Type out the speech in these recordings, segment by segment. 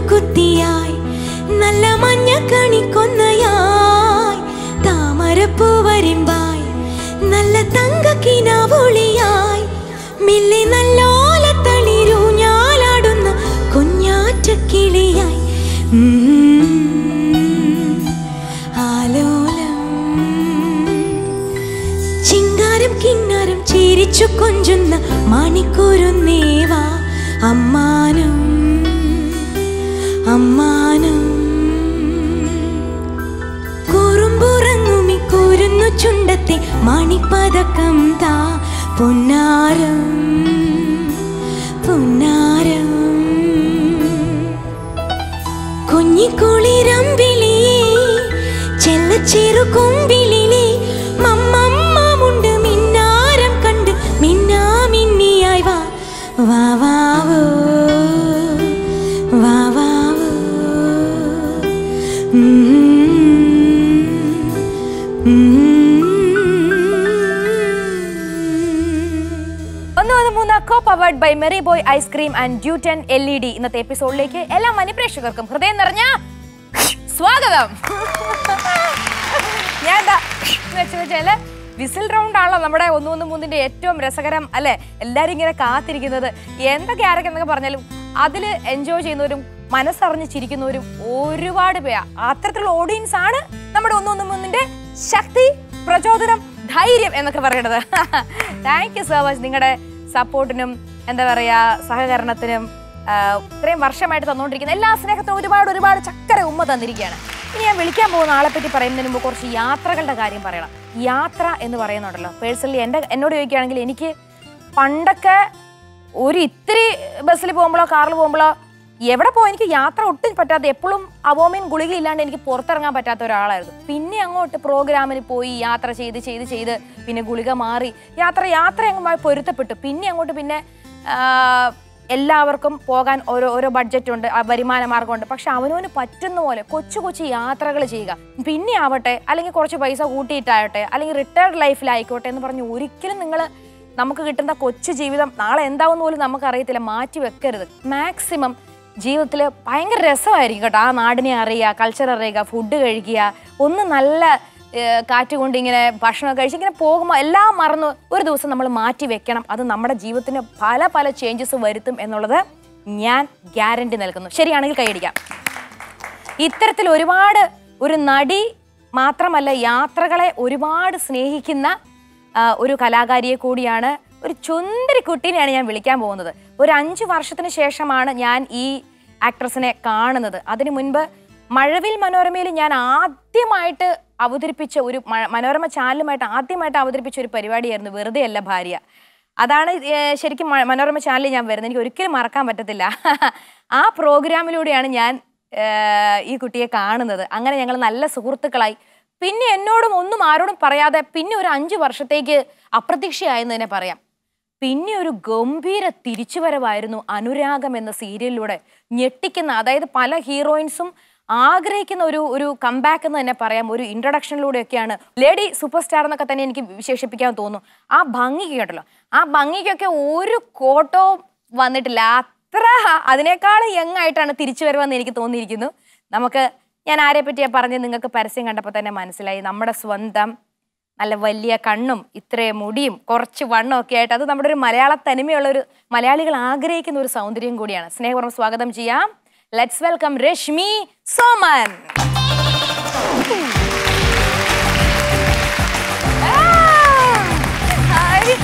കുത്തിയായി നല്ല മഞ്ഞ കണിക്കൊന്നയായി താമരപ്പൂ വരിമ്പായി നല്ല തങ്ക കിനാവൊളിയായി മില്ലി നല്ലോല തളിരൂഞ്ഞാലാടുന്ന കുഞ്ഞാറ്റ കിളിയായി ആലോലം ചിങ്കാരം കിന്നാരം ചിരിച്ചു കൊഞ്ചുന്ന മണിക്കൂരുന്നേവാ അമ്മാനം അമ്മാനം കുറുമ്പുറങ്ങുമി കൂരുന്നു ചുണ്ടത്തെ മണിപ്പതക്കം താ പൊന്നാരം പൊന്നാരം കുഞ്ഞിക്കുളിരമ്പിളിയേ ചെല്ലച്ചെറു കുമ്പിളിലേ മമ്മമ്മമുണ്ട് മിന്നാരം കണ്ട് മിന്നാ മിന്നിയായി വാ വാ വാവോ വാ വാവോ ഒന്ന് ഒന്ന് മൂന്ന് co powered by merry boy ice cream and ഡ്യൂട്ടൻ എൽ ഇ ഡി ഇന്നത്തെ എപ്പിസോഡിലേക്ക് എല്ലാ മനുപ്രേക്ഷകർക്കും ഹൃദയം നിറഞ്ഞ സ്വാഗതം ഞാൻ എന്താ എന്ന് വെച്ച് വെച്ചാല് വിസിൽ റൗണ്ട് ആണല്ലോ നമ്മുടെ ഒന്ന് ഒന്ന് മൂന്നിന്റെ ഏറ്റവും രസകരം അല്ലെ എല്ലാരും ഇങ്ങനെ കാത്തിരിക്കുന്നത് എന്തൊക്കെ ആരൊക്കെ എന്നൊക്കെ പറഞ്ഞാലും അതിൽ എൻജോയ് ചെയ്യുന്നവരും മനസ്സറിഞ്ഞ് ചിരിക്കുന്നവരും ഒരുപാട് പേരാ അത്തരത്തിലുള്ള ഓഡിയൻസ് ആണ് നമ്മുടെ ഒന്ന് ഒന്ന് മൂന്നിന്റെ ശക്തി പ്രചോദനം ധൈര്യം എന്നൊക്കെ പറയണത് താങ്ക് യു സോ മച്ച് നിങ്ങളുടെ സപ്പോർട്ടിനും എന്താ പറയാ സഹകരണത്തിനും ആ, ഇത്രയും വർഷമായിട്ട് തന്നുകൊണ്ടിരിക്കുന്ന എല്ലാ സ്നേഹത്തിനും ഒരുപാട് ഒരുപാട് ചക്കര ഉമ്മ തന്നിരിക്കുകയാണ് ഇനി ഞാൻ വിളിക്കാൻ പോകുന്ന ആളെ പറ്റി പറയുന്നതിന് മുമ്പ് കുറച്ച് യാത്രകളുടെ കാര്യം പറയണം യാത്ര എന്ന് പറയുന്നുണ്ടല്ലോ പേഴ്സണലി എൻ്റെ എന്നോട് ചോദിക്കുകയാണെങ്കിൽ എനിക്ക് പണ്ടൊക്കെ ഒരു ഇത്തിരി ബസ്സിൽ പോകുമ്പോഴോ കാറിൽ പോകുമ്പോഴോ എവിടെ പോയി എനിക്ക് യാത്ര ഒട്ടും പറ്റാത്ത എപ്പോഴും അവോമീൻ ഗുളിക ഇല്ലാണ്ട് എനിക്ക് പുറത്തിറങ്ങാൻ പറ്റാത്ത ഒരാളായിരുന്നു പിന്നെ അങ്ങോട്ട് പ്രോഗ്രാമിന് പോയി യാത്ര ചെയ്ത് ചെയ്ത് ചെയ്ത് പിന്നെ ഗുളിക മാറി യാത്ര യാത്ര അങ്ങുമായി പൊരുത്തപ്പെട്ടു പിന്നെ അങ്ങോട്ട് പിന്നെ ആ, എല്ലാവർക്കും പോകാൻ ഓരോ ഓരോ ബഡ്ജറ്റ് ഉണ്ട് ആ വരുമാന മാർഗമുണ്ട് പക്ഷെ അവനവന് പറ്റുന്ന പോലെ കൊച്ചു കൊച്ചു യാത്രകൾ ചെയ്യുക പിന്നെ ആവട്ടെ അല്ലെങ്കിൽ കുറച്ച് പൈസ കൂട്ടിയിട്ടാവട്ടെ അല്ലെങ്കിൽ റിട്ടയർഡ് ലൈഫിലായിക്കോട്ടെ എന്ന് പറഞ്ഞ് ഒരിക്കലും നിങ്ങൾ നമുക്ക് കിട്ടുന്ന കൊച്ചു ജീവിതം നാളെ എന്താവും പോലും നമുക്കറിയത്തില്ല മാറ്റി വെക്കരുത് മാക്സിമം ജീവിതത്തിൽ ഭയങ്കര രസമായിരിക്കും കേട്ടോ ആ നാടിനെ അറിയുക കൾച്ചർ അറിയുക ഫുഡ് കഴിക്കുക ഒന്ന് നല്ല ഏഹ്, കാറ്റ് കൊണ്ട് ഇങ്ങനെ ഭക്ഷണം കഴിച്ച് ഇങ്ങനെ പോകുമ്പോൾ എല്ലാം മറന്ന് ഒരു ദിവസം നമ്മൾ മാറ്റി വെക്കണം അത് നമ്മുടെ ജീവിതത്തിന് പല പല ചേഞ്ചസ് വരുത്തും എന്നുള്ളത് ഞാൻ ഗ്യാരണ്ടി നൽകുന്നു ശരിയാണെങ്കിൽ കൈയടിക്കാം ഇത്തരത്തിൽ ഒരുപാട് ഒരു നടി മാത്രമല്ല യാത്രകളെ ഒരുപാട് സ്നേഹിക്കുന്ന ആ, ഒരു കലാകാരിയെ കൂടിയാണ് ഒരു ചുന്ദരി കുട്ടീനെയാണ് ഞാൻ വിളിക്കാൻ പോകുന്നത് ഒരു അഞ്ച് വർഷത്തിന് ശേഷമാണ് ഞാൻ ഈ ആക്ട്രസിനെ കാണുന്നത് അതിനു മുൻപ് മഴവിൽ മനോരമയിൽ ഞാൻ ആദ്യമായിട്ട് അവതരിപ്പിച്ച ഒരു മ- മനോരമ ചാനലുമായിട്ട് ആദ്യമായിട്ട് അവതരിപ്പിച്ച ഒരു പരിപാടിയായിരുന്നു വെറുതെ അല്ല ഭാര്യ അതാണ് ഏ, ശരിക്കും മ- മനോരമ ചാനലിൽ ഞാൻ വരുന്നത് എനിക്ക് ഒരിക്കലും മറക്കാൻ പറ്റത്തില്ല ആ പ്രോഗ്രാമിലൂടെയാണ് ഞാൻ ഏ, ഈ കുട്ടിയെ കാണുന്നത് അങ്ങനെ ഞങ്ങൾ നല്ല സുഹൃത്തുക്കളായി പിന്നെ എന്നോടും ഒന്നും ആരോടും പറയാതെ പിന്നെ ഒരു അഞ്ചു വർഷത്തേക്ക് അപ്രതീക്ഷയായെന്ന് തന്നെ പറയാം പിന്നെ ഒരു ഗംഭീര തിരിച്ചുവരവായിരുന്നു അനുരാഗം എന്ന സീരിയലിലൂടെ ഞെട്ടിക്കുന്ന അതായത് പല ഹീറോയിൻസും ആഗ്രഹിക്കുന്ന ഒരു ഒരു കംബാക്ക് എന്ന് തന്നെ പറയാം ഒരു ഇൻട്രൊഡക്ഷനിലൂടെയൊക്കെയാണ് ലേഡി സൂപ്പർ സ്റ്റാർ എന്നൊക്കെ തന്നെ എനിക്ക് വിശേഷിപ്പിക്കാൻ തോന്നുന്നു ആ ഭംഗിക്ക് കേട്ടല്ലോ ആ ഭംഗിക്കൊക്കെ ഒരു കോട്ടവും വന്നിട്ടില്ല അത്ര അതിനേക്കാൾ യങ് ആയിട്ടാണ് തിരിച്ചു വരുമെന്ന് എനിക്ക് തോന്നിയിരിക്കുന്നു നമുക്ക് ഞാൻ ആരെ പറ്റിയാ പറഞ്ഞത് നിങ്ങൾക്ക് പരസ്യം കണ്ടപ്പോൾ തന്നെ മനസ്സിലായി നമ്മുടെ സ്വന്തം നല്ല വലിയ കണ്ണും ഇത്രയും മുടിയും കുറച്ച് വണ്ണവും ഒക്കെ ആയിട്ട് അത് നമ്മുടെ ഒരു മലയാള തനിമയുള്ള ഒരു മലയാളികൾ ആഗ്രഹിക്കുന്ന ഒരു സൗന്ദര്യം കൂടിയാണ് സ്നേഹപൂർവ്വം സ്വാഗതം ചെയ്യാം let's welcome Rashmi Soman hi.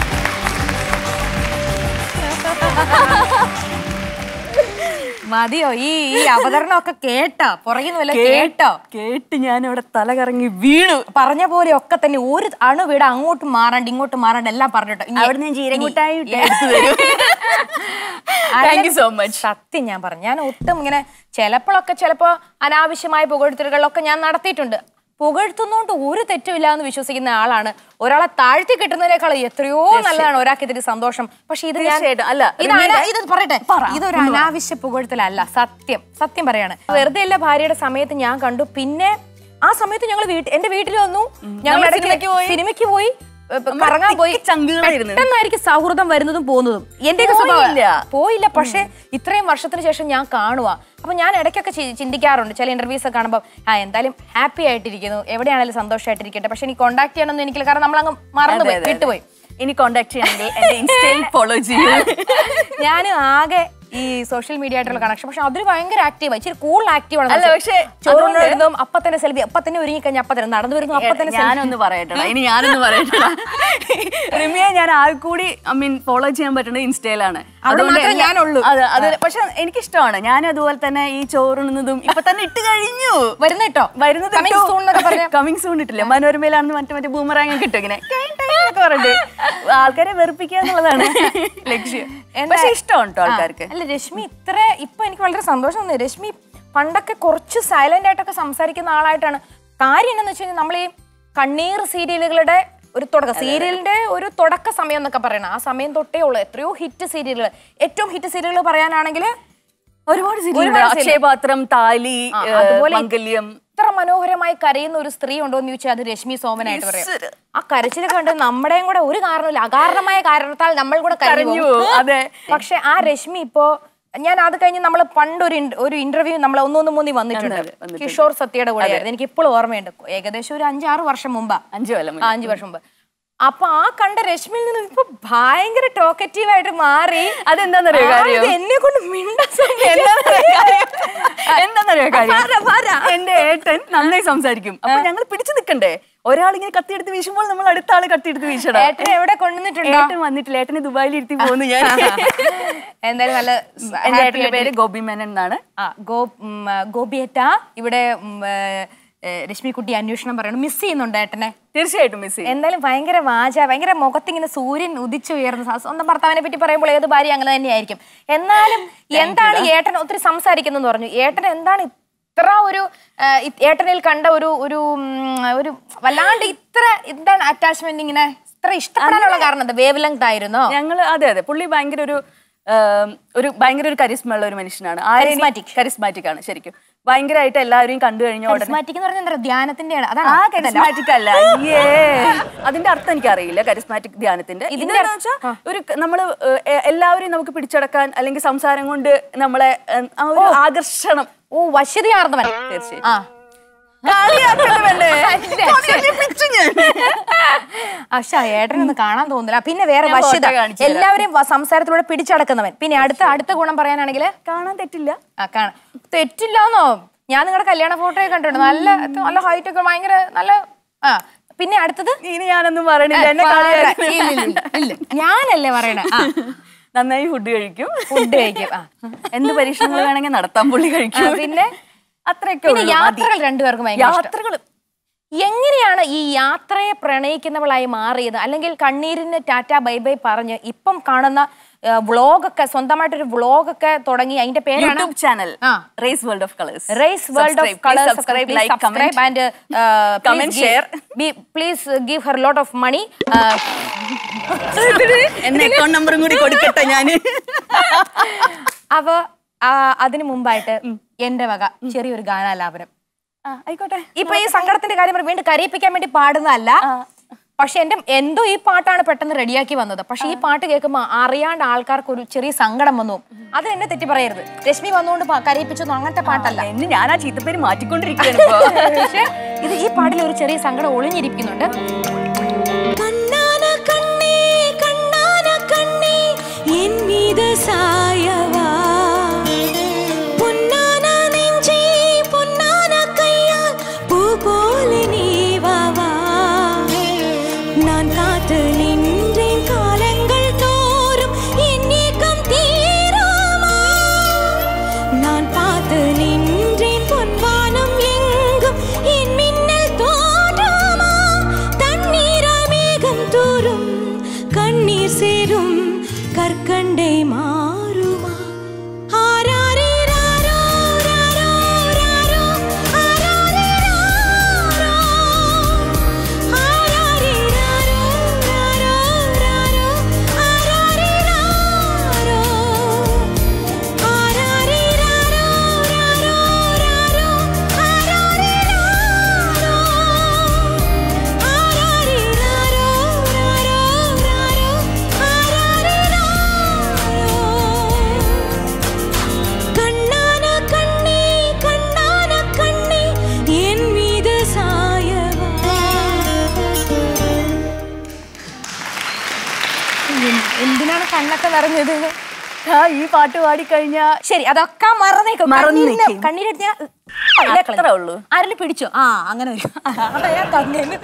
മതിയോ ഈ ഈ അവതരണം ഒക്കെ കേട്ടോ പുറകിൽ വല്ല കേട്ടോ കേട്ട് ഞാൻ ഇവിടെ തല കറങ്ങി വീണു പറഞ്ഞ പോലെ ഒക്കെ തന്നെ ഒരു അണു വീട് അങ്ങോട്ട് മാറാണ്ട് ഇങ്ങോട്ട് മാറാണ്ട് എല്ലാം പറഞ്ഞിട്ടോ ഇനി- അവിടുന്ന് ഞാൻ ജീരകമുട്ടായി ഇനി- എടുത്തു തരും. Thank you so much. സത്യം ഞാൻ പറഞ്ഞു ഞാൻ ഒട്ടും ഇങ്ങനെ ചിലപ്പോഴൊക്കെ ചിലപ്പോ അനാവശ്യമായ പുകഴ്ത്തലുകളൊക്കെ ഞാൻ നടത്തിയിട്ടുണ്ട് പുകഴ്ത്തുന്നോണ്ട് ഒരു തെറ്റുമില്ല എന്ന് വിശ്വസിക്കുന്ന ആളാണ് ഒരാളെ താഴ്ത്തി കിട്ടുന്നതിനേക്കാൾ എത്രയോ നല്ലതാണ് ഒരാൾക്ക് ഇതിന്റെ സന്തോഷം പക്ഷെ ഇത് ഞാൻ തീർച്ചയായിട്ടും. അല്ല, ഇത് അന- റിമീനെ- ഇത് പറയട്ടെ പറ, ഇതൊരു അനാവശ്യ പുകഴ്ത്തലല്ല സത്യം സത്യം പറയാണ് വെറുതെ അല്ല ഭാര്യയുടെ സമയത്ത് ഞാൻ കണ്ടു പിന്നെ ആ സമയത്ത് ഞങ്ങൾ വീട്ടിൽ എന്റെ വീട്ടിൽ വന്നു ഞങ്ങൾ നമ്മൾ ഇടയ്ക്ക് സിനിമയ്ക്ക് പോയി. സിനിമയ്ക്ക് പോയി ഇപ്പൊ കറങ്ങാൻ പോയി ചങ്കുകളായിരുന്നു പെട്ടെന്നായിരിക്കും സൗഹൃദം വരുന്നതും പോകുന്നതും എന്റെയൊക്കെ പോയില്ല. സ്വഭാവം പോയില്ല പക്ഷെ ഇത്രയും വർഷത്തിന് ശേഷം ഞാൻ കാണുക അപ്പൊ ഞാൻ ഇടയ്ക്കൊക്കെ ചി- ചിന്തിക്കാറുണ്ട് ചില ഇന്റർവ്യൂസ് ഒക്കെ കാണുമ്പോൾ ആ എന്തായാലും ഹാപ്പി ആയിട്ടിരിക്കുന്നു എവിടെയാണെങ്കിലും സന്തോഷമായിട്ടിരിക്കട്ടെ പക്ഷെ എനിക്ക് കോൺടാക്ട് ചെയ്യണമെന്ന് എനിക്കില്ല കാരണം നമ്മൾ അങ്ങ് മറന്നുപോയി അതെ, അതെ. വിട്ടുപോയി ഇനി കോണ്ടാക്ട് ചെയ്യണമെങ്കിൽ എന്റെ ഇൻസ്റ്റയിൽ ഫോളോ ചെയ്യൂ ഞാൻ ആകെ ഈ സോഷ്യൽ മീഡിയ ആയിട്ടുള്ള കണക്ഷൻ പക്ഷെ അതിൽ ഭയങ്കര ആക്റ്റീവ് ഇച്ചിരി കൂടുതൽ ആക്റ്റീവ് ആണ് അല്ല, പക്ഷേ ചോറുണ്ടായിരുന്നതും അപ്പൊ തന്നെ സെൽഫി അപ്പൊ തന്നെ ഒരുങ്ങി കഴിഞ്ഞാൽ അപ്പൊ തന്നെ നടന്നു വരുന്നു അപ്പൊ തന്നെ selfie. ഞാനൊന്ന് പറയട്ടെ ഇനി ഞാനൊന്ന് പറയട്ടെ റിമിയെ ഞാൻ ആകെ കൂടി ഐ മീൻ ഫോളോ ചെയ്യാൻ പറ്റുന്നത് ഇൻസ്റ്റയിലാണ് അവിടെ മാത്രമേ എല്ലാ- ഞാനുള്ളൂ. അതെ അത് പക്ഷെ എനിക്കിഷ്ടമാണ് ഞാൻ അതുപോലെ തന്നെ ഈ ചോറുണ്ണതും ഇപ്പൊ തന്നെ ഇട്ട് കഴിഞ്ഞു വരുന്ന കേട്ടോ വരുന്നത് Coming soon എന്നൊക്കെ പറഞ്ഞാ. കമ്മിങ് സൂൺ ഇട്ടില്ല മനോരമയിലാണെന്ന് മറ്റേ മറ്റേ ബൂമറാങ് കിട്ടും ഇങ്ങനെ ടൈം ടൈം എന്നൊക്കെ പറഞ്ഞിട്ട് ആൾക്കാരെ വെറുപ്പിക്കുക എന്നുള്ളതാണ് ലക്ഷ്യം എന്താ- പക്ഷെ ഇഷ്ടമാണ് കേട്ടോ ആൾക്കാർക്ക് അല്ല രശ്മി ഇത്ര ഇപ്പൊ എനിക്ക് വളരെ സന്തോഷം തോന്നി രശ്മി പണ്ടൊക്കെ കുറച്ച് സൈലന്റ് ആയിട്ടൊക്കെ സംസാരിക്കുന്ന ആളായിട്ടാണ് കാര്യം എന്താണെന്ന് വെച്ച് കഴിഞ്ഞാൽ നമ്മൾ ഈ കണ്ണീർ സീരിയലുകളുടെ ഒരു തുടക്കം സീരിയലിന്റെ ഒരു തുടക്ക സമയം എന്നൊക്കെ പറയണം ആ സമയം തൊട്ടേ ഉള്ളു എത്രയോ ഹിറ്റ് സീരിയലുകൾ ഏറ്റവും ഹിറ്റ് സീരിയലുകൾ പറയാനാണെങ്കിൽ ഒരുപാട് serial ഉണ്ട്. ഒരുപാട് serial. അക്ഷയപാത്രം താലി ആ, ഏഹ്, അതുപോലെ മംഗല്യം ഇത്ര മനോഹരമായി കരയുന്ന ഒരു സ്ത്രീ ഉണ്ടോ എന്ന് ചോദിച്ചാൽ അത് രശ്മി സോമനായിട്ട് പറയാം ഈശ്വര. ആ കരച്ചിലൊക്കെ കണ്ട് നമ്മുടെയും കൂടെ ഒരു കാരണമില്ല അകാരണമായ കാരണത്താൽ നമ്മൾ കൂടെ കരഞ്ഞു കരഞ്ഞു പോകും. പോകും. അതെ. പക്ഷെ ആ രശ്മി ഇപ്പോ ഞാൻ അത് കഴിഞ്ഞ് നമ്മൾ പണ്ട് ഒരു ഇൻ- ഒരു ഇന്റർവ്യൂ നമ്മൾ ഒന്നൊന്ന് മൂന്നി വന്നിട്ടുണ്ട് അതെ, വന്നിട്ടുണ്ട്. കിഷോർ സത്യയുടെ കൂടെ ആയിരുന്നു എനിക്ക് ഇപ്പോഴും ഓർമ്മയുണ്ട് ഏകദേശം ഒരു അഞ്ചാറ് വർഷം മുമ്പാ അഞ്ചു കൊല്ലം ആ, അഞ്ച് വർഷം മുമ്പ് അപ്പൊ ആ കണ്ട രശ്മിയിൽ നിന്ന് ഇപ്പൊ ഭയങ്കര ടോക്കറ്റീവ് ആയിട്ട് മാറി അതെന്താന്നറിയോ ആ, കാര്യം? ഇത് എന്നെ കൊണ്ട് മിണ്ടാൻ എന്താന്നറിയോ കാര്യം? എന്താന്നറിയോ കാര്യം പറ, പറ. എന്റെ ഏട്ടൻ നന്നായി സംസാരിക്കും അപ്പൊ ഞങ്ങൾ പിടിച്ചു നിൽക്കണ്ടേ ഒരാളിങ്ങനെ കത്തിയെടുത്ത് വീശുമ്പോൾ നമ്മൾ അടുത്ത ആള് കത്തിയെടുത്ത് വീശണം ഏട്ടനെ എവിടെ കൊണ്ടുവന്നിട്ടുണ്ടോ ഏട്ടൻ വന്നിട്ടില്ല ഏട്ടന് ദുബായിൽ ഇരുത്തി പോകുന്നു ഞാൻ എന്തായാലും നല്ല എന്റെ ഏട്ടന്റെ പേര് ഗോപി മേനൻ എന്നാണ് ആ ഗോ ഉം, ആ, ഗോപിയേട്ട ഇവിടെ ഉം, ഏ, ഏ, രശ്മിക്കുട്ടി അന്വേഷണം പറയണം മിസ് ചെയ്യുന്നുണ്ട് ഏട്ടനെ തീർച്ചയായിട്ടും മിസ് ചെയ്യും എന്തായാലും ഭയങ്കര വാച ഭയങ്കര മുഖത്തിങ്ങനെ സൂര്യൻ ഉദിച്ചുയർന്ന സ- സ്വന്തം ഭർത്താവിനെ പറ്റി പറയുമ്പോൾ ഏത് ഭാര്യ അങ്ങനെ തന്നെയായിരിക്കും എന്നാലും എന്താണ് ഏട്ടൻ ഒത്തിരി സംസാരിക്കുന്നെന്ന് പറഞ്ഞു ഏട്ടൻ എന്താണ് ഇത്ര ഒരു ആ, ഇ- ഏട്ടനിൽ കണ്ട ഒരു ഒരു ഉം, ഒരു വല്ലാണ്ട് ഇത്ര എന്താണ് അറ്റാച്ച്മെന്റ് ഇങ്ങനെ ഇത്ര ഇഷ്ടപ്പെടാനുള്ള കാരണം എന്താ വേവ് ലെങ്ത് ആയിരുന്നോ ഞങ്ങള് അതെ അതെ പുള്ളി ഭയങ്കര ഒരു ആം, ഒരു ഭയങ്കര ഒരു കരിസ്മ ഉള്ള ഒരു മനുഷ്യനാണ് Charismatic. കരിസ്മാറ്റിക് ആണ് ശരിക്കും ഭയങ്കരമായിട്ട് എല്ലാവരെയും കണ്ടു കഴിഞ്ഞ ഉടനെ കരിസ്മാറ്റിക് എന്ന് പറഞ്ഞാൽ എന്താ ധ്യാനത്തിന്റെ ആ അതാണ് കരിസ്മാറ്റിക് അല്ല അയ്യേ അതിന്റെ അർത്ഥം എനിക്ക് അറിയില്ല കരിസ്മാറ്റിക് ധ്യാനത്തിന്റെ ഇതിന്റെ ഇതിന്റെ വെച്ചാൽ ഒരു ക- നമ്മള് ഏഹ്, എ- എല്ലാവരെയും നമുക്ക് പിടിച്ചടക്കാൻ അല്ലെങ്കിൽ സംസാരം കൊണ്ട് നമ്മളെ ഏഹ്, ആ ഒരു ആകർഷണം ഓ വശ്യതയാർന്നവൻ തീർച്ചയായും. ആ കളിയാക്കണ്ടവല്ലേ? കൊടിയൊക്കെ പിച്ചു ഞാൻ. പക്ഷെ ഏട്ടനൊന്നും കാണാൻ തോന്നുന്നില്ല പിന്നെ വേറെ ഞാൻ വശ്യത photo കാണിച്ചു തരാം. എല്ലാവരെയും വ- സംസാരത്തിലൂടെ പിടിച്ചടക്കുന്നവൻ പിന്നെ അടുത്ത അടുത്ത ഗുണം പറയാനാണെങ്കിൽ കാണാൻ തെറ്റില്ല ആ കാണാം തെറ്റില്ലാന്നോ ഞാൻ നിങ്ങളുടെ കല്യാണ ഫോട്ടോ കണ്ടിട്ടുണ്ട് നല്ല നല്ല ഹൈറ്റ് ഒക്കെ ഭയങ്കര നല്ല ആ പിന്നെ അടുത്തത് ഇനി ഞാനൊന്നും പറയണില്ല എന്നെ കളിയാക്കി. ഇല്ല, ഇല്ല, ഇല്ല, ഇല്ല. ഞാനല്ലേ പറയണേ ആ നന്നായി ഫുഡ് കഴിക്കും ഫുഡ് കഴിക്കും ആ എന്ത് പരീക്ഷണങ്ങൾ വേണമെങ്കിൽ നടത്താൻ പുള്ളി ആ, കഴിക്കും പിന്നെ അത്രയൊക്കെ പിന്നെ ഉള്ളൂ, മതി. യാത്രകൾ രണ്ടുപേർക്കും ഭയങ്കര ഇഷ്ടം. യാത്രകൾ എങ്ങനെയാണ് ഈ യാത്രയെ പ്രണയിക്കുന്നവളായി മാറിയത് അല്ലെങ്കിൽ കണ്ണീരിന് ടാറ്റ ബൈ ബൈ പറഞ്ഞ് ഇപ്പം കാണുന്ന വ്ളോഗൊക്കെ സ്വന്തമായിട്ടൊരു വ്ളോഗൊക്കെ തുടങ്ങി അതിന്റെ പേരാണ് യൂട്യൂബ് ചാനൽ ആ. Race world of colours race world of colours subscribe like comment and Comment, share. Please give her lot of money എന്നെ അക്കൗണ്ട് നമ്പറും കൂടി കൊടുക്കട്ടെ ഞാന് അപ്പൊ അതിനു മുമ്പായിട്ട് എന്റെ വക ചെറിയൊരു ഗാനാലാപനം ആ, ആയിക്കോട്ടെ ഇപ്പൊ ഈ സങ്കടത്തിന്റെ കാര്യം പറഞ്ഞ് വീണ്ടും കരയിപ്പിക്കാൻ വേണ്ടി പാടുന്നതല്ല പക്ഷെ എന്റെ എന്തോ ഈ പാട്ടാണ് പെട്ടെന്ന് റെഡിയാക്കി വന്നത് പക്ഷെ ഈ പാട്ട് കേൾക്കുമ്പോൾ അറിയാണ്ട് ആൾക്കാർക്ക് ഒരു ചെറിയ സങ്കടം വന്നു അത് എന്നെ തെറ്റി പറയരുത് രശ്മി വന്നുകൊണ്ട് പ- കരയിപ്പിച്ചൊന്നും അങ്ങനത്തെ പാട്ടല്ല എന്ന് ഞാൻ ആ ചീത്തപ്പേര് മാറ്റിക്കൊണ്ടിരിക്കുകയാണ് ഇപ്പൊ പക്ഷെ ഇത് ഈ പാട്ടിൽ ഒരു ചെറിയ സങ്കടം ഒളിഞ്ഞിരിക്കുന്നുണ്ട് கண்ணான கண்ணே கண்ணான கண்ணே என் மீது சாயவா பொன்னான நெஞ்சே பொன்னான கையால் பூ போல நீவாவா நான் காத்து நின்றேன் காலங்கள் தோறும் என் ஏக்கம் தீராமா நான் பார்த்து நின்றேன் பொன்வானம் எங்கும் என் மின்னல் தோன்றாமா தண்ணீரா மேகம் தூரும் கண்ணீர் சேரும் கற்கண்டை மாறுமா നിറഞ്ഞത് ആ ഈ പാട്ട് പാടിക്കഴിഞ്ഞാ ശരി അതൊക്കെ മറന്നേക്കും മറന്നേക്കും. കണ്ണീരെടുത്ത് ഞാൻ അത്രേ ഉള്ളൂ. ആരെങ്കിലും പിടിച്ചോ ആ അങ്ങനെ വരും. അതാ ഞാൻ തന്നേന്ന്.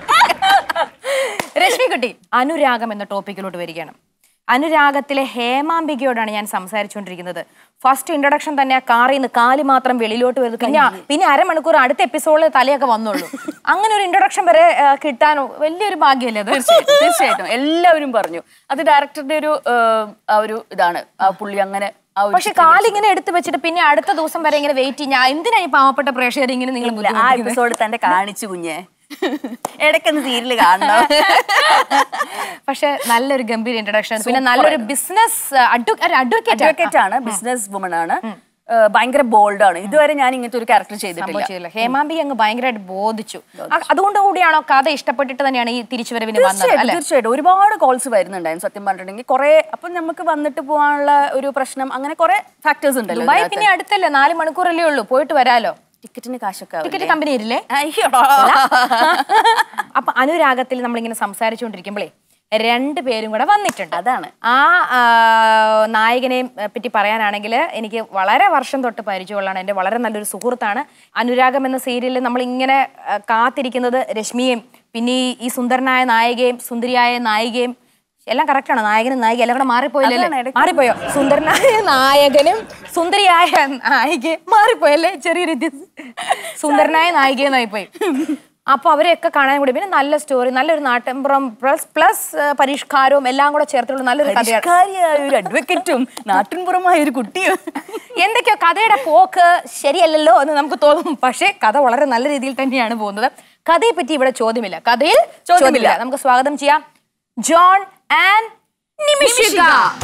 രശ്മി കുട്ടി അനുരാഗം എന്ന ടോപ്പിക്കിലോട്ട് വരികയാണ് അനുരാഗത്തിലെ ഹേമാംബികയോടാണ് ഞാൻ സംസാരിച്ചുകൊണ്ടിരിക്കുന്നത് ഫസ്റ്റ് ഇൻട്രൊഡക്ഷൻ തന്നെ ആ കാറിൽ നിന്ന് കാല് മാത്രം വെളിയിലോട്ട് വരുന്നത് പിന്നെ പിന്നെ അരമണിക്കൂർ അടുത്ത എപ്പിസോഡിൽ തലയൊക്കെ വന്നുള്ളൂ അങ്ങനെ ഒരു ഇൻട്രൊഡക്ഷൻ വരെ ആ, കിട്ടാനോ വലിയൊരു ഭാഗ്യമല്ലേ അത് തീർച്ചയായിട്ടും തീർച്ചയായിട്ടും എല്ലാവരും പറഞ്ഞു അത് ഡയറക്ടറുടെ ഒരു ആ, ആ ഒരു ഇതാണ് ആ പുള്ളി അങ്ങനെ ആ ഒരു പക്ഷെ കാലിങ്ങനെ എടുത്തു വെച്ചിട്ട് പിന്നെ അടുത്ത ദിവസം വരെ ഇങ്ങനെ വെയിറ്റ് ചെയ്യാൻ എന്തിനാ ഈ പാവപ്പെട്ട പ്രേക്ഷകർ ഇങ്ങനെ നിങ്ങൾ ഇല്ല, ആ എപ്പിസോഡ് തന്നെ കാണിച്ചു കുഞ്ഞെ ഇടയ്ക്കൊന്ന് സീരിയൽ കാണണം പക്ഷെ നല്ലൊരു ഗംഭീര ഇൻട്രഡക്ഷൻ പിന്നെ നല്ലൊരു ബിസിനസ് അഡ്വക്കേറ്റ് അഡ്വക്കേറ്റ് ആണ് ബിസിനസ് വുമൺ ആണ് ആ, ഭയങ്കര ബോൾഡ് ആണ് ഇതുവരെ ഞാൻ ഇങ്ങനത്തെ ഒരു ക്യാരക്ടർ ചെയ്തിട്ടില്ല ചെയ്തില്ല ഹേമാംബി അങ്ങ് ഭയങ്കരമായിട്ട് ബോധിച്ചു അ- അതുകൊണ്ട് കൂടിയാണോ കഥ ഇഷ്ടപ്പെട്ടിട്ട് തന്നെയാണ് ഈ തിരിച്ചുവരവിന് വന്നത് തീർച്ചയായിട്ടും അല്ലെ തീർച്ചയായിട്ടും ഒരുപാട് കോൾസ് വരുന്നുണ്ടായിരുന്നു സത്യം പറഞ്ഞിട്ടുണ്ടെങ്കിൽ കുറെ അപ്പൊ നമുക്ക് വന്നിട്ട് പോകാനുള്ള ഒരു പ്രശ്നം അങ്ങനെ കുറെ ഫാക്ടേഴ്സ് ഉണ്ടല്ലോ ദുബായ് പിന്നെ അടുത്തല്ലേ നാല് മണിക്കൂറല്ലേ ഉള്ളൂ പോയിട്ട് വരാലോ ടിക്കറ്റിന് കാശൊക്കെ ടിക്കറ്റ് കമ്പനി ഇല്ലേ അയ്യോടാ അപ്പൊ അനുരാഗത്തിൽ നമ്മളിങ്ങനെ സംസാരിച്ചുകൊണ്ടിരിക്കുമ്പോഴേ രണ്ട് പേരും കൂടെ വന്നിട്ടുണ്ട് അതാണ്. ആ ആ, നായകനെ ആ, പറ്റി പറയാനാണെങ്കിൽ എനിക്ക് വളരെ വർഷം തൊട്ട് പരിചയമുള്ളതാണ് എൻ്റെ വളരെ നല്ലൊരു സുഹൃത്താണ് അനുരാഗം എന്ന സീരിയലിൽ നമ്മൾ ഇങ്ങനെ ആ, കാത്തിരിക്കുന്നത് രശ്മിയും പിന്നെ ഈ- ഈ സുന്ദരനായ നായികയും സുന്ദരിയായ നായികയും എല്ലാം കറക്റ്റാണ് നായകനും നായിക എല്ലാം കൂടെ അതാണ് മാറിപ്പോയില്ലേ ഇടയ്ക്ക് മാറിപ്പോയോ സുന്ദരനായ നായകനും സുന്ദരിയായ നായികയും മാറിപ്പോയല്ലേ ചെറിയൊരു വ്യത്യാസം സുന്ദരനായ നായികയെന്നായി പോയി അപ്പൊ അവരെയൊക്കെ കാണാൻ കൂടി പിന്നെ നല്ല സ്റ്റോറി നല്ലൊരു നാട്ടിൻപുറം പ്ലസ് പ്ലസ് പരിഷ്കാരവും എല്ലാം കൂടെ ചേർത്തുള്ള നല്ലൊരു കഥയാണ് പരിഷ്കാരിയായ ഒരു അഡ്വക്കറ്റും നാട്ടിൻപുറമായ ഒരു കുട്ടിയും എന്തൊക്കെയോ കഥയുടെ പോക്ക് ശരിയല്ലല്ലോ എന്ന് നമുക്ക് തോന്നും പക്ഷേ കഥ വളരെ നല്ല രീതിയിൽ തന്നെയാണ് പോകുന്നത് കഥയെ പറ്റി ഇവിടെ ചോദ്യമില്ല കഥയിൽ ചോദ്യമില്ല നമുക്ക് സ്വാഗതം ചെയ്യാം ജോൺ ആൻഡ് നിമിഷിക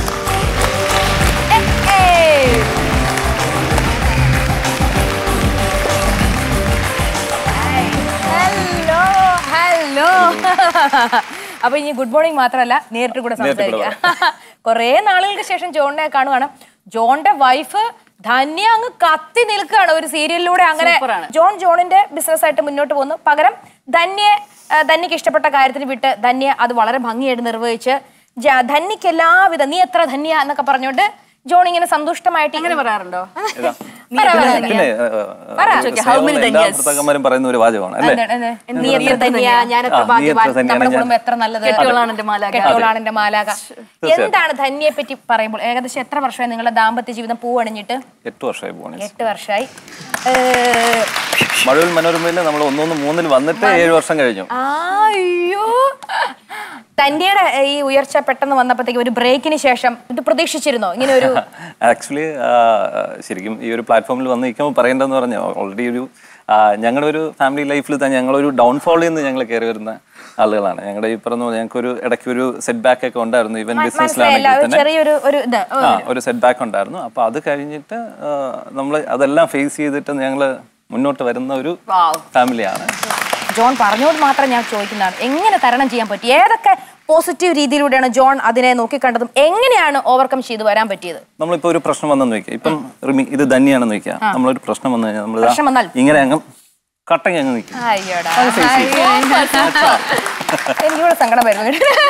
ഏ, ഏ. ഹലോ ഹലോ അപ്പൊ ഇനി ഗുഡ് മോർണിംഗ് മാത്രമല്ല നേരിട്ട് കൂടെ നേരിട്ട് കൂടെ സംസാരിക്കുക കുറേ നാളുകൾക്ക് ശേഷം ജോണിനെ കാണുവാണ് ജോണിന്റെ വൈഫ് ധന്യ അങ്ങ് കത്തി നിൽക്കുകയാണ് ഒരു സീരിയലിലൂടെ അങ്ങനെ സൂപ്പറാണ്. ജോൺ ജോണിന്റെ ബിസിനസ് ആയിട്ട് മുന്നോട്ട് പോകുന്നു പകരം ധന്യെ ആ, ധന്യക്ക് ഇഷ്ടപ്പെട്ട കാര്യത്തിന് വിട്ട് ധന്യ അത് വളരെ ഭംഗിയായിട്ട് നിർവഹിച്ച് ജ- ധന്യക്ക് എല്ലാവിധ നീ എത്ര ധന്യ എന്നൊക്കെ പറഞ്ഞുകൊണ്ട് ജോൺ ഇങ്ങനെ സന്തുഷ്ടമായിട്ട് അങ്ങനെ പറയാറുണ്ടോ ഇതാ. നീ പറ, എത്ര പറ, ധന്യ? പിന്നെ പറ. How many എല്ലാ ധന്യാസ്? ഭർത്താക്കന്മാരും പറയുന്ന ഒരു വാചകമാണ് അല്ലേ എന്താണ്, എന്താണ്? നീ എത്ര ധന്യ ഞാൻ എത്ര ആ, നീ ഭാഗ്യവാൻ എത്ര ധന്യയാണ് നമ്മുടെ ഞാൻ- കുടുംബം എത്ര നല്ലത് കെട്ടിയോളാണ് എന്റെ മാലാഖ. കെട്ടിയോളാണ് എന്റെ മാലാക തീർച്ചയായും. എന്താണ് ധന്യയെ പറ്റി പറയുമ്പോൾ ഏകദേശം എത്ര വർഷമായി നിങ്ങളുടെ ദാമ്പത്യ ജീവിതം പൂവണിഞ്ഞിട്ട് എട്ട് വർഷമായി പോണേ എട്ട് വർഷമായി ഏഹ്, മഴവിൽ മനോരമയിൽ നമ്മൾ ഒന്നൊന്ന് മൂന്നിൽ വന്നിട്ട് ഏഴ് വർഷം കഴിഞ്ഞു ആ, അയ്യോ തന്റെയുടെ ഈ ഉയർച്ച പെട്ടെന്ന് വന്നപ്പോഴത്തേക്ക് ഒരു ബ്രേക്കിന് ശേഷം ഇത് പ്രതീക്ഷിച്ചിരുന്നോ ഇങ്ങനെ ഒരു ആക്ച്വലി ശരിക്കും ഈ ഒരു പ്ലാറ്റ്ഫോമിൽ വന്ന് നിൽക്കുമ്പോൾ പറയേണ്ടതെന്ന് പറഞ്ഞാൽ ഓൾറെഡി ഒരു ആ, ഞങ്ങളുടെ ഒരു ഫാമിലി ലൈഫിൽ തന്നെ ഞങ്ങളൊരു ഡൗൺഫോളിൽ നിന്ന് ഞങ്ങൾ കയറി വരുന്ന ആളുകളാണ് ഞങ്ങളുടെ ഈ പറഞ്ഞ പോലെ ഞങ്ങൾക്ക് ഒരു ഇടയ്ക്ക് ഒരു സെറ്റ് ബാക്ക് ഒക്കെ ഉണ്ടായിരുന്നു ഈവൻ മനസ്സിലായില്ല ബിസിനസ്സിലാണെങ്കിൽ ഒരു തന്നെ ചെറിയൊരു ഒരു ഇത് ഓ, ആ ഒരു സെറ്റ് ബാക്ക് ഉണ്ടായിരുന്നു അപ്പൊ അത് കഴിഞ്ഞിട്ട് നമ്മൾ അതെല്ലാം ഫേസ് ചെയ്തിട്ട് ഞങ്ങൾ മുന്നോട്ട് വരുന്ന ഒരു ഫാമിലിയാണ് ജോൺ പറഞ്ഞോട് മാത്രം ഞാൻ ചോദിക്കുന്നതാണ് എങ്ങനെ തരണം ചെയ്യാൻ പറ്റി ഏതൊക്കെ പോസിറ്റീവ് രീതിയിലൂടെയാണ് ജോൺ അതിനെ നോക്കിക്കണ്ടതും എങ്ങനെയാണ് ഓവർകം ചെയ്തു വരാൻ പറ്റിയത് നമ്മളിപ്പോ ഒരു പ്രശ്നം വന്നെന്ന് വെക്കുക ഇപ്പം റിമി ഇത് തന്നെയാണെന്ന് വെക്കുക നമ്മളൊരു പ്രശ്നം വന്നു കഴിഞ്ഞാൽ നമ്മൾ പ്രശ്നം വന്നാൽ? ഇങ്ങനെ അങ്ങ് കട്ടങ്ങി അങ്ങ് നിൽക്കും അയ്യോടാ എനിക്കിവിടെ സങ്കടം വരുന്നു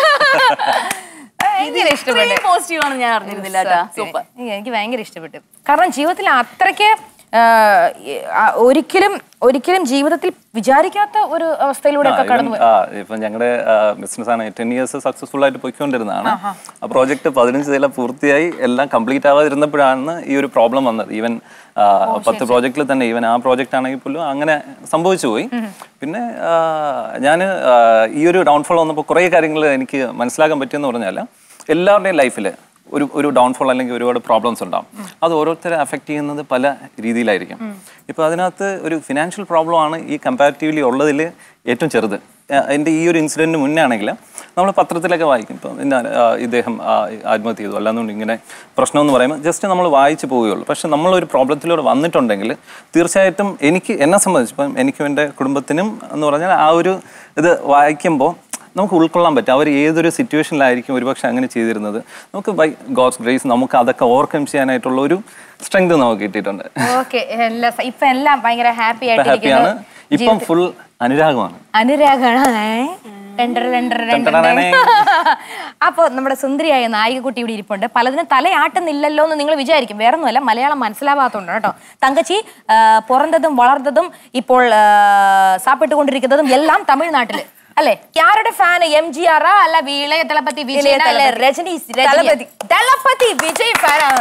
ഭയങ്കര ഇഷ്ടപ്പെട്ടു പോസിറ്റീവ് ആണ് ഞാൻ അറിഞ്ഞിരുന്നില്ല കേട്ടാ സൂപ്പർ സൂപ്പർ എനിക്ക് ഭയങ്കര ഇഷ്ടപ്പെട്ടു കാരണം ജീവിതത്തിൽ അത്രയ്ക്ക് ആ, ഈ, ആ, ഒരിക്കലും ഒരിക്കലും ജീവിതത്തിൽ വിചാരിക്കാത്ത ഒരു അവസ്ഥയിലൂടെ ഒക്കെ കടന്നു പോയി. ആ ഇപ്പൊ ഞങ്ങളുടെ ബിസിനസ് ആണ് ടെൻ ഇയേഴ്സ് സക്സസ്ഫുൾ ആയിട്ട് പോയിക്കൊണ്ടിരുന്നതാണ് ആ പ്രോജക്റ്റ് പതിനഞ്ച് നില പൂർത്തിയായി എല്ലാം കംപ്ലീറ്റ് ആവാതിരുന്നപ്പോഴാണ് ഈ ഒരു പ്രോബ്ലം വന്നത് ഈവൻ പത്ത് പ്രോജക്റ്റിൽ തന്നെ ഈവൻ ആ പ്രോജക്റ്റ് ആണെങ്കിൽ പോലും അങ്ങനെ സംഭവിച്ചു പോയി പിന്നെ ഞാൻ ഈ ഒരു ഡൗൺഫോൾ വന്നപ്പോൾ കുറേ കാര്യങ്ങൾ എനിക്ക് മനസ്സിലാക്കാൻ പറ്റിയെന്ന് പറഞ്ഞാൽ എല്ലാവരുടെയും ലൈഫിൽ ഒരു ഒരു ഡൗൺഫോൾ അല്ലെങ്കിൽ ഒരുപാട് പ്രോബ്ലംസ് ഉണ്ടാവും അത് ഓരോരുത്തരെ അഫക്റ്റ് ചെയ്യുന്നത് പല രീതിയിലായിരിക്കും ഇപ്പോൾ അതിനകത്ത് ഒരു ഫിനാൻഷ്യൽ പ്രോബ്ലം ആണ് ഈ കമ്പാരിറ്റീവ്ലി ഉള്ളതിൽ ഏറ്റവും ചെറുത് ആ, എൻ്റെ ഈ ഒരു ഇൻസിഡൻറ്റിന് മുന്നേ ആണെങ്കിൽ നമ്മൾ പത്രത്തിലൊക്കെ വായിക്കും ഇപ്പം ഇന്ന ആ, ഇദ്ദേഹം ആ, ആത്മഹത്യ ചെയ്തു അല്ലാന്നുകൊണ്ട് ഇങ്ങനെ പ്രശ്നം എന്ന് പറയുമ്പോൾ ജസ്റ്റ് നമ്മൾ വായിച്ചു പോവുകയുള്ളൂ പക്ഷെ നമ്മളൊരു പ്രോബ്ലത്തിലൂടെ വന്നിട്ടുണ്ടെങ്കിൽ തീർച്ചയായിട്ടും എനിക്ക് എന്നെ സംബന്ധിച്ച് ഇപ്പം എനിക്കും എൻ്റെ കുടുംബത്തിനും എന്ന് പറഞ്ഞാൽ ആ ഒരു ഇത് വായിക്കുമ്പോൾ നമുക്ക് ഉൾക്കൊള്ളാൻ പറ്റും അവർ ഏതൊരു സിറ്റുവേഷനിലായിരിക്കും ഒരുപക്ഷെ അങ്ങനെ ചെയ്തിരുന്നത് നമുക്ക് ബൈ ഗോഡ്സ് ഗ്രേസ് നമുക്ക് അതൊക്കെ ഓവർകം ചെയ്യാനായിട്ടുള്ള ഒരു സ്ട്രെങ്ത് നമുക്ക് കിട്ടിയിട്ടുണ്ട് ഓക്കെ എല്ലാ ഇപ്പൊ എല്ലാം ഭയങ്കര ഹാപ്പി ഹാപ്പിയാണ് ആയിട്ടിരിക്കുന്നു ഇപ്പം ഫുൾ അനുരാഗമാണ് അനുരാഗാണ് ഏ? ടെൻഡർ ടെൻഡർ ടെൻഡർ ടെൻഡറണേ. അപ്പൊ നമ്മുടെ സുന്ദരിയായ നായികക്കുട്ടി ഇവിടെ ഇരിപ്പുണ്ട് പലതിനും തലയാട്ടുന്നില്ലല്ലോ എന്ന് നിങ്ങൾ വിചാരിക്കും വേറെ ഒന്നുമല്ല മലയാളം മനസ്സിലാവാത്തതുകൊണ്ട് കേട്ടോ തങ്കച്ചി ആ, പിറന്നതും വളർന്നതും ഇപ്പോൾ ആ, സാപ്പിട്ടുകൊണ്ടിരിക്കുന്നതും എല്ലാം തമിഴ്നാട്ടില് അല്ലെ ആരുടെ ഫാൻ എം ജി ആറാ അല്ല വീളയ തളപതി വിജയ് അല്ലെ രജനി തലപതി. തലപതി വിജയ് ഫാനാണ്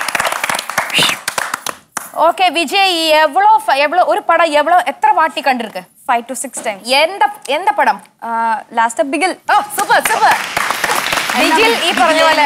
ஓகே விஜய் எவ்வளோ ஃப- எவ்வளோ ஒரு படம் எவ்வளோ எத்தனை வாட்டி கண்டிருக்கு ഫൈവ് ടു സിക്സ് ടൈംസ് எந்த எந்த படம் ലാസ്റ്റ് ബിഗിൽ ഓ സൂപ്പർ സൂപ്പർ വിജിൽ ഈ പറഞ്ഞ പോലെ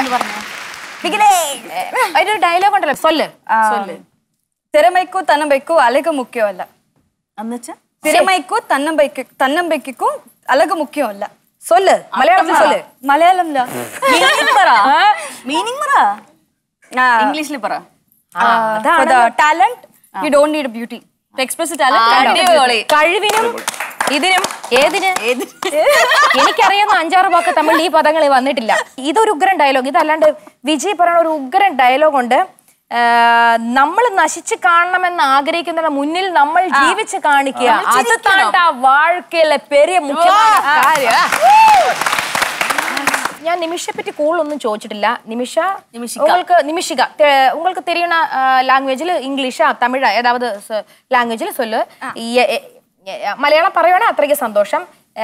ഒരു ഡയലോഗ് ഉണ്ടല്ലോ സൊല്ല് திறமைக்கும் தன்னம்பிக்கைக்கும் அழகு முக்கியம் இல்ல திறமைக்கும் தன்னம்பிக்கை தன்னம்பிக்கைக்கும் அழகு முக்கியம் இல்ல സൊല്ല് മലയാളത്തിൽ സൊല്ല് മലയാളംല മീനിങ് പറ മീനിങ് പറ ഇംഗ്ലീഷിൽ പറ അതാണ് talent you don't need beauty to express talent കഴിവിനും ഇതിനും ഏതിന് എനിക്കറിയാവുന്ന അഞ്ചാറ് വാക്ക് തമിഴിൽ ഈ പദങ്ങൾ വന്നിട്ടില്ല ഇതൊരു ഉഗ്രൻ ഡയലോഗ് ഇതല്ലാണ്ട് വിജയ് പറയുന്ന ഒരു ഉഗ്രൻ ഡയലോഗ് ഉണ്ട് നമ്മൾ നശിച്ച് കാണണമെന്ന് ആഗ്രഹിക്കുന്നതിന് മുന്നിൽ നമ്മൾ ജീവിച്ച് കാണിക്കുക അത് താണ്ടാ വാഴ്ക്കയിലെ പെരിയ മുഖ്യമായ കാര്യം ഞാൻ നിമിഷയെ പറ്റി കൂടുതലൊന്നും ചോദിച്ചിട്ടില്ല നിമിഷ உங்களுக்கு நிமிஷிகா தெ- உங்களுக்கு தெரியும்னா லாங்குவேஜில் இங்கிலீஷா தமிழா ஏதாவது லாங்குவேஜில் சொல்லு எ- எ- எ- மலையாளம் പറയുവാണെ അത്രയ്ക്ക് സന്തോഷം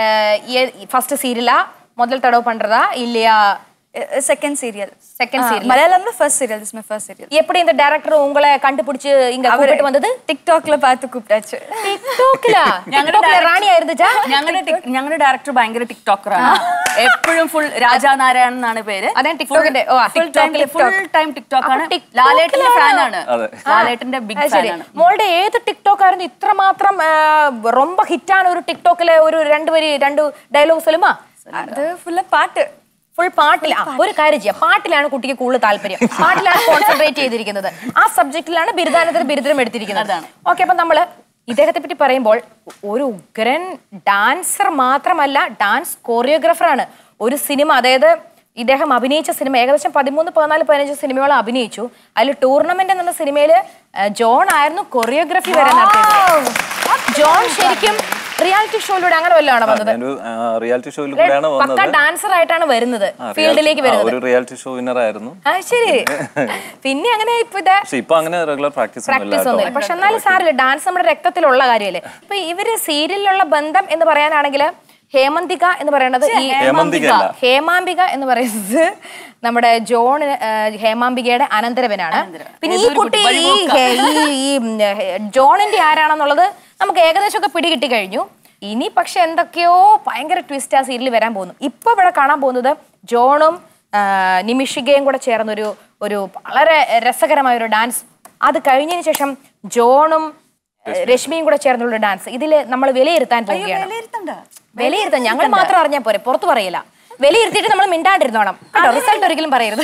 ஃபர்ஸ்ட் சீரியலா முதல் தடவை பண்றதா இல்லையா செகண்ட் சீரியல் செகண்ட் சீரியல் மலையாளம்ல first serial this my first serial எப்படி இந்த டைரக்டர் உங்களை கண்டுபிடிச்சு இங்க கூப்பிட்டு வந்தது ടിക്ടോക്കിൽ பார்த்து கூப்பிட்டாச்சு ടിക്ടോക്കിലാ ഞങ്ങളുടെ റാണി ആയിരുന്നുച്ചാ ഞങ്ങളുടെ ടിക്- ഞങ്ങളുടെ ഡയറക്ടർ ഭയങ്കര ടിക്ടോക്കറാണ് എപ്പോഴും ഫുൾ രാജാ നാരായണൻ എന്നാണ് പേര് അതെ ടിക്ടോക്കിന്റെ ഓ full time full time TikTok ആണ് അപ്പൊ ടിക്ടോക്കിലാണോ? ലാലേട്ടന്റെ ഫാനാണ് അതെ. ലാലേട്ടന്റെ ബിഗ് അത് ശരി ഫാനാണ് മോളുടെ ഏത് ടിക്ടോക്ക് ആയിരുന്നു ഇത്രമാത്രം ആ, ரொம்ப ഹിറ്റാണ് ഒരു ടിക്ടോക്കിലെ ഒരു രണ്ട് വരി രണ്ട് ഡയലോഗ് സൊല്ലുമാ അത് ഫുള്ള് പാട്ട് ഫുൾ പാട്ടിൽ ആ, ഒരു കാര്യം ചെയ്യാം പാട്ടിലാണ് കുട്ടിക്ക് കൂടുതൽ താല്പര്യം പാട്ടിലാണ് കോൺസെൻട്രേറ്റ് ചെയ്തിരിക്കുന്നത് ആ സബ്ജക്റ്റിലാണ് ബിരുദാനന്തര ബിരുദം എടുത്തിരിക്കുന്നത് ഓക്കെ അപ്പൊ നമ്മള് ഇദ്ദേഹത്തെ പറ്റി പറയുമ്പോൾ ഒരു ഉഗ്രൻ ഡാൻസർ മാത്രമല്ല ഡാൻസ് കോറിയോഗ്രാഫറാണ് ഒരു സിനിമ അതായത് ഇദ്ദേഹം അഭിനയിച്ച സിനിമ ഏകദേശം പതിമൂന്ന് പതിനാല് പതിനഞ്ച് സിനിമകൾ അഭിനയിച്ചു അതിൽ ടൂർണമെന്റ് എന്ന സിനിമയിൽ ജോൺ ആയിരുന്നു കൊറിയോഗ്രഫി വരെ നടത്തിയത് ജോൺ ശരിക്കും റിയാലിറ്റി ഷോയിലൂടെ അങ്ങനെ വല്ലതാണ് വന്നത് ഞാനൊരു റിയാലിറ്റി ഷോയിൽ കൂടെയാണ് പക്ക വന്നത് ഡാൻസർ ആയിട്ടാണ് വരുന്നത് ആ, ഫീൽഡിലേക്ക് reality- ആ, വരുന്നത് ഒരു റിയാലിറ്റി ഷോ വിന്നർ ആയിരുന്നു ആ ശരി പിന്നെ അങ്ങനെ ഇപ്പൊ ഇത് പക്ഷെ ഇപ്പൊ അങ്ങനെ റെഗുലർ പ്രാക്ടീസ് ഒന്നും പ്രാക്ടീസ് ഒന്നുമില്ല പക്ഷെ എന്നാലും സാറില്ല ഡാൻസ് നമ്മുടെ രക്തത്തിലുള്ള കാര്യമല്ലേ ഇപ്പൊ ഇവര് സീരിയലിലുള്ള ബന്ധം എന്ന് പറയാനാണെങ്കിൽ ഹേമന്തിക എന്ന് പറയുന്നത് ഈ ഹേമന്തിക അല്ല. ഹേമാംബിക എന്ന് പറയുന്നത് നമ്മുടെ ജോൺ ആ, ഹേമാംബികയുടെ അനന്തരവനാണ് പിന്നെ ഈ കുട്ടി ഈ ഹേ- ഈ ഈ ഉം, ഹേ- ജോണിന്റെ ആരാണെന്നുള്ളത് നമുക്ക് ഏകദേശം ഒക്കെ പിടികിട്ടി കഴിഞ്ഞു ഇനി പക്ഷെ എന്തൊക്കെയോ ഭയങ്കര ട്വിസ്റ്റ് ആ സീരിയൽ വരാൻ പോകുന്നു ഇപ്പൊ ഇവിടെ കാണാൻ പോകുന്നത് ജോണും ആ, നിമിഷികയും കൂടെ ചേർന്നൊരു ഒരു വളരെ രസകരമായ ഒരു ഡാൻസ് അത് കഴിഞ്ഞതിന് ശേഷം ജോണും ഏഹ്, രശ്മിയും കൂടെ ചേർന്നുള്ള ഡാൻസ് ഇതിൽ നമ്മൾ വിലയിരുത്താൻ പോവുകയാണ് വിലയിരുത്താൻ ഞങ്ങൾ മാത്രം അറിഞ്ഞാൽ പോരെ പുറത്ത് പറയില്ല വിലയിരുത്തിയിട്ട് നമ്മൾ മിണ്ടാണ്ടിരുന്നോണം കേട്ടോ റിസൾട്ട് ഒരിക്കലും പറയരുത്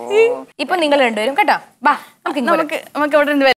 ഇപ്പൊ നിങ്ങൾ രണ്ടുപേരും കേട്ടോ ബാ നമുക്ക് ഇങ്ങോട്ട് നമുക്ക് നമുക്ക് അവിടെ നിന്ന്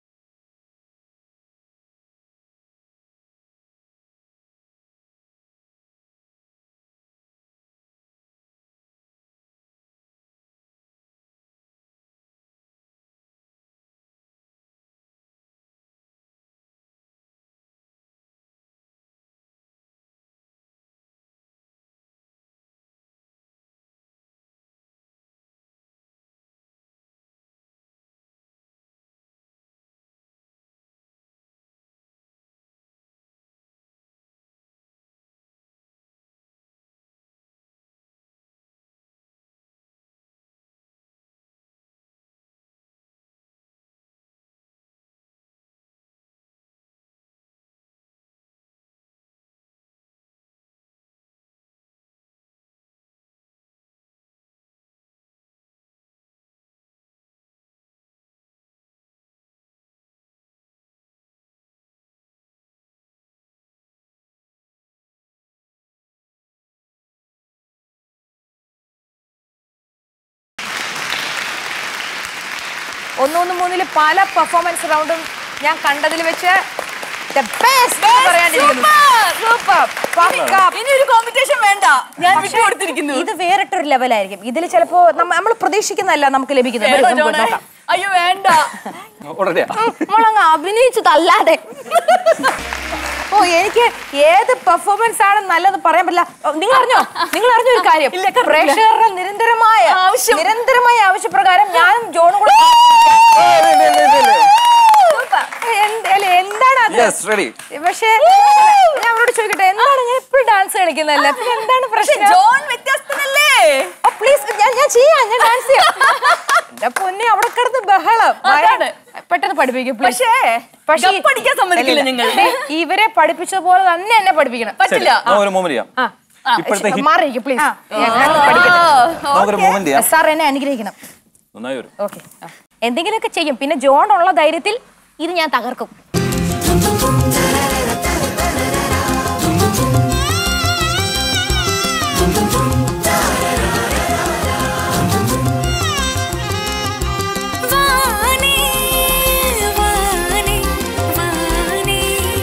ഒന്നൊന്ന് മൂന്നില് പല പെർഫോമൻസ് റൗണ്ടും ഞാൻ കണ്ടതിൽ വെച്ച് the best എന്ന് പറയാണ്ടിരിക്കുന്നു. Super. പക്ക. ഇനി ഒരു കോമ്പറ്റീഷൻ വേണ്ട ഞാൻ വിട്ടു കൊടുത്തിരിക്കുന്നു ഇത് വേറിട്ടൊരു ലെവലായിരിക്കും ഇതിൽ ചിലപ്പോ നമ്മൾ പ്രതീക്ഷിക്കുന്നതല്ല നമുക്ക് ലഭിക്കുന്നത് വേണോ നമുക്ക് ജോണേ? നോക്കാം. അയ്യോ വേണ്ട ഉടനെ നമ്മളങ്ങ് അഭിനയിച്ചതല്ലാതെ ഓ എനിക്ക് ഏത് പെർഫോമൻസ് ആണ് നല്ലത് പറയാൻ പറ്റില്ല ഓ, നിങ്ങൾ അറിഞ്ഞോ നിങ്ങൾ അറിഞ്ഞോ ഒരു കാര്യം പ്രേക്ഷകരുടെ നിരന്തരമായ ആവശ്യം. നിരന്തരമായ ആവശ്യപ്രകാരം ഞാനും ജോണും കൂടെ എന്ത്- അല്ല, എന്താണ് അത് യെസ് റെഡി പക്ഷേ ഞാൻ അവരോട് ചോദിക്കട്ടെ എന്താണ് ഞാൻ എപ്പോഴും ഡാൻസ് കളിക്കുന്നതല്ലേ പിന്നെ എന്താണ് പ്രശ്നം ജോൺ വ്യത്യസ്തനല്ലേ പ്ലീസ് ഞാൻ ഞാൻ ചെയ്യാം ഞാൻ ഡാൻസ് ചെയ്യാം എന്റെ പൊന്നെ അവിടെ കിടന്ന് ബഹളം അതാണ്. പെട്ടെന്ന് പഠിപ്പിക്കും please. പക്ഷേ പക്ഷേ ഈ- പഠിക്കാൻ സമ്മതിക്കില്ല ഇല്ല, നിങ്ങൾ ഇല്ല. ഇവരെ പഠിപ്പിച്ചതുപോലെ തന്നെ എന്നെ പഠിപ്പിക്കണം പറ്റില്ല നമുക്ക് ഒരു മൂവ്മെന്റ് ചെയ്യാം ആ ഇപ്പോഴത്തെ hit- മാറിയിരിക്കും പ്ലീസ് നമുക്കൊരു മൂവ്മെന്റ് ചെയ്യാം സാർ എന്നെ അനുഗ്രഹിക്കണം നന്നായി വരും ഓക്കെ എന്തെങ്കിലുമൊക്കെ ചെയ്യും പിന്നെ ജോൺ ഉള്ള ധൈര്യത്തിൽ ഇത് ഞാൻ തകർക്കും വാനേ വാനേ വാനേ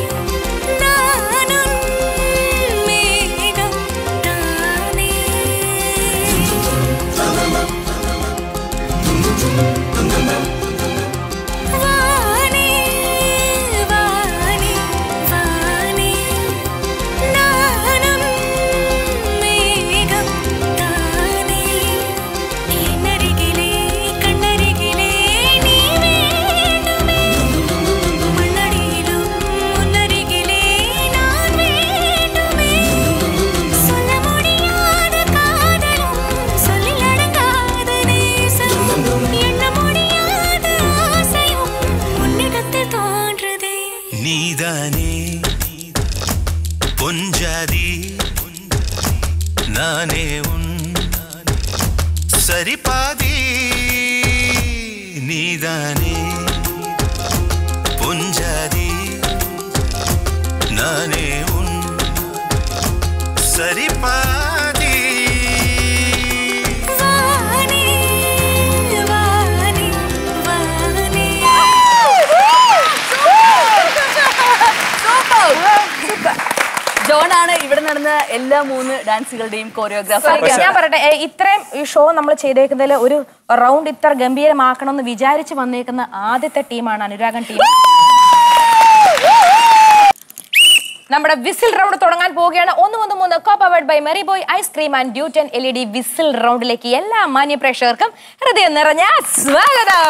നാനും മേഘം താനേ വാനേ വാനേ വാനേ നാനും മേഘം താനേ നീനരികിലേ കണ്ണരികിലേ നീ വേണ്ടുമേ മണ്ണടിയിലും മുന്നരികിലേ ഞാൻ വേണ്ടുമേ சொல்ல முடியாத காதலும் சொல்லில் அடங்காத நேசம் எண்ண முடியாத ஆசையும் உன்னிடத்தில் தோன்றுதே நீதானே பொஞ்சாதி நானே உன் சரிபாதி நீதானே பொஞ்சாதி நானே உன் சரிபாதி வானே வானே வானே ജോൺ ആണ് ഇവിടെ നടന്ന എല്ലാ മൂന്ന് ഡാൻസുകളുടെയും കൊറിയോഗ്രാഫർ Sorry, ഞാൻ പറയട്ടെ ഏ, ഇത്രയും ഈ ഷോ നമ്മൾ ചെയ്തേക്കുന്നതിൽ ഒരു റൗണ്ട് ഇത്ര ഗംഭീരമാക്കണം എന്ന് വിചാരിച്ച് വന്നേക്കുന്ന ആദ്യത്തെ ടീമാണ് അനുരാഗൻ ടീം നമ്മുടെ വിസിൽ റൗണ്ട് തുടങ്ങാൻ പോവുകയാണ് ഒന്ന് ഒന്ന് മൂന്ന് co powered by merry boy ice cream and ഡ്യൂട്ടൻ എൽ ഇ ഡി വിസിൽ റൗണ്ടിലേക്ക് എല്ലാ മാന്യ പ്രേക്ഷകർക്കും ഹൃദയം നിറഞ്ഞ സ്വാഗതം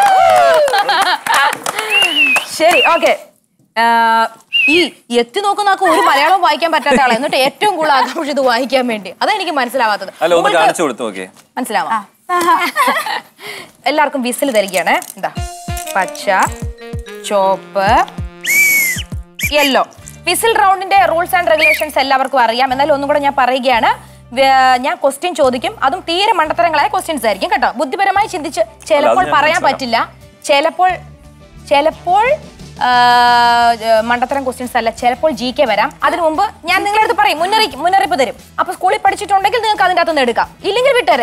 ശരി ഓക്കെ ഈ എത്തി നോക്കുന്ന ആൾക്ക് ഒരു മലയാളം വായിക്കാൻ പറ്റാത്ത ആളാണ് എന്നിട്ട് ഏറ്റവും കൂടുതൽ ആകാംക്ഷ ഇത് വായിക്കാൻ വേണ്ടി അതാ എനിക്ക് മനസ്സിലാവാത്തത് അല്ല ഒന്ന് നിങ്ങൾക്ക് കാണിച്ചു കൊടുത്തു നോക്കിയേ മനസ്സിലാവാം എല്ലാവർക്കും വിസിൽ തരികയാണ് എന്താ പച്ച ചോപ്പ് യെല്ലോ വിസിൽ റൗണ്ടിന്റെ റൂൾസ് ആൻഡ് റെഗുലേഷൻസ് എല്ലാവർക്കും അറിയാം എന്നാലും ഒന്നും കൂടെ ഞാൻ പറയുകയാണ് വേ- ഞാൻ ക്വസ്റ്റ്യൻ ചോദിക്കും അതും തീരെ മണ്ടത്തരങ്ങളായ ക്വസ്റ്റ്യൻസ് ആയിരിക്കും കേട്ടോ ബുദ്ധിപരമായി ചിന്തിച്ച് ചിലപ്പോൾ ഞാൻ പറയാൻ മനസ്സിലാക്കാം. പറ്റില്ല ചിലപ്പോൾ ചിലപ്പോൾ ആ, മണ്ടത്തരം ക്വസ്റ്റ്യൻസ് അല്ല ചിലപ്പോൾ ജി കെ വരാം അതിനു മുമ്പ് ഞാൻ നിങ്ങളുടെ അടുത്ത് പറയും മുന്നറിയിപ്പ് മുന്നറിയിപ്പ് തരും അപ്പൊ സ്കൂളിൽ പഠിച്ചിട്ടുണ്ടെങ്കിൽ നിങ്ങൾക്ക് അതിന്റെ അകത്തുനിന്ന് എടുക്കാം ഇല്ലെങ്കിൽ വിട്ടേരെ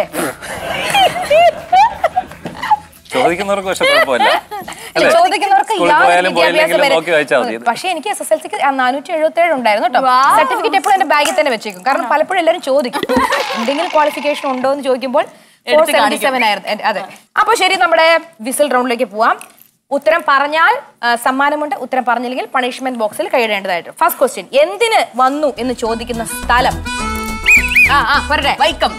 ചോദിക്കുന്നവർക്ക് പക്ഷെ കുഴപ്പമില്ല അല്ലേ? ചോദിക്കുന്നവർക്ക് സ്കൂളിൽ യാതൊരു പോയാലും വിദ്യാഭ്യാസം പോയില്ലെങ്കിലും വരെ- നോക്കി വായിച്ചാൽ മതി പക്ഷേ എനിക്ക് എസ് എസ് എൽ സിക്ക് നാനൂറ്റി എഴുപത്തി ഏഴ് ഉണ്ടായിരുന്നു കേട്ടോ സർട്ടിഫിക്കറ്റ് എപ്പോഴും എന്റെ ബാഗിൽ തന്നെ വെച്ചേക്കും കാരണം പലപ്പോഴും എല്ലാവരും ചോദിക്കും എന്തെങ്കിലും ക്വാളിഫിക്കേഷൻ ഉണ്ടോ എന്ന് ചോദിക്കുമ്പോൾ ഫോർ എടുത്ത് സെവന്റി സെവൻ ആയിരുന്നു എന്റെ- അതെ അപ്പൊ ശരി നമ്മുടെ വിസിൽ റൗണ്ടിലേക്ക് പോവാം ഉത്തരം പറഞ്ഞാൽ ആ, സമ്മാനമുണ്ട് ഉത്തരം പറഞ്ഞില്ലെങ്കിൽ പണിഷ്മെന്റ് ബോക്സിൽ കൈയിടേണ്ടതായിട്ട് ഫസ്റ്റ് ക്വസ്റ്റ്യൻ എന്തിന് വന്നു എന്ന് ചോദിക്കുന്ന സ്ഥലം ആ ആ പറട്ടെ വൈക്കം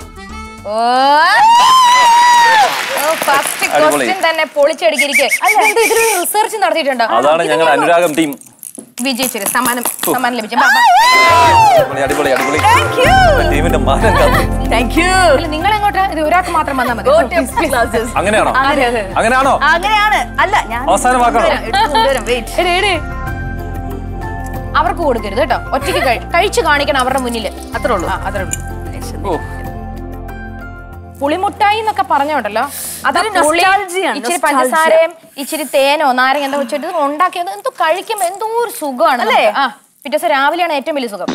ഫസ്റ്റ് അടിപൊളി. ക്വസ്റ്റ്യൻ തന്നെ പൊളിച്ചടുക്കിയിരിക്കെ അല്ല ഇതിൽ റിസർച്ച് നടത്തിയിട്ടുണ്ടോ അതാണ് ഇത് ഞങ്ങൾ ഞാൻ അനുരാഗം ടീം വിജയിച്ചത് സമ്മാനം സമ്മാനം ലഭിച്ചു ബാ, ബാ. അടിപൊളി അടിപൊളി അടിപൊളി ടീമിന്റെ മാനം കാത്തു താങ്ക് യു അല്ല, നിങ്ങൾ എങ്ങോട്ടാ ഇത് ഒരാൾക്ക് മാത്രം വന്നാൽ മതി Please, please. അങ്ങനെയാണോ അങ്ങനെയാണോ അങ്ങനെയാണ് അല്ല ഞാൻ അവസാനമാക്കണോ? വെയിറ്റ് എടേ, എടേ. അവർക്ക് കൊടുക്കരുത് കേട്ടോ ഒറ്റയ്ക്ക് കഴി- കഴിച്ചു കാണിക്കണം അവരുടെ മുന്നിൽ അത്രേ ഉള്ളൂ ആ, അത്രേ ഉള്ളൂ ഓ പുളിമുട്ടായി എന്നൊക്കെ പറഞ്ഞോണ്ടല്ലോ അത് ഇതൊരു പുളി, nostalgia ആണ്, ഇച്ചിരി nostalgia. പഞ്ചസാരയും ഇച്ചിരി തേനോ നാരങ്ങ എന്തോ വെച്ചിട്ട് ഉണ്ടാക്കിയത് എന്തോ കഴിക്കുമ്പോ എന്തോ ഒരു സുഖമാണ് അല്ലേ? നമുക്ക്. ആ പിറ്റേ ദിവസം രാവിലെയാണ് ഏറ്റവും വലിയ സുഖം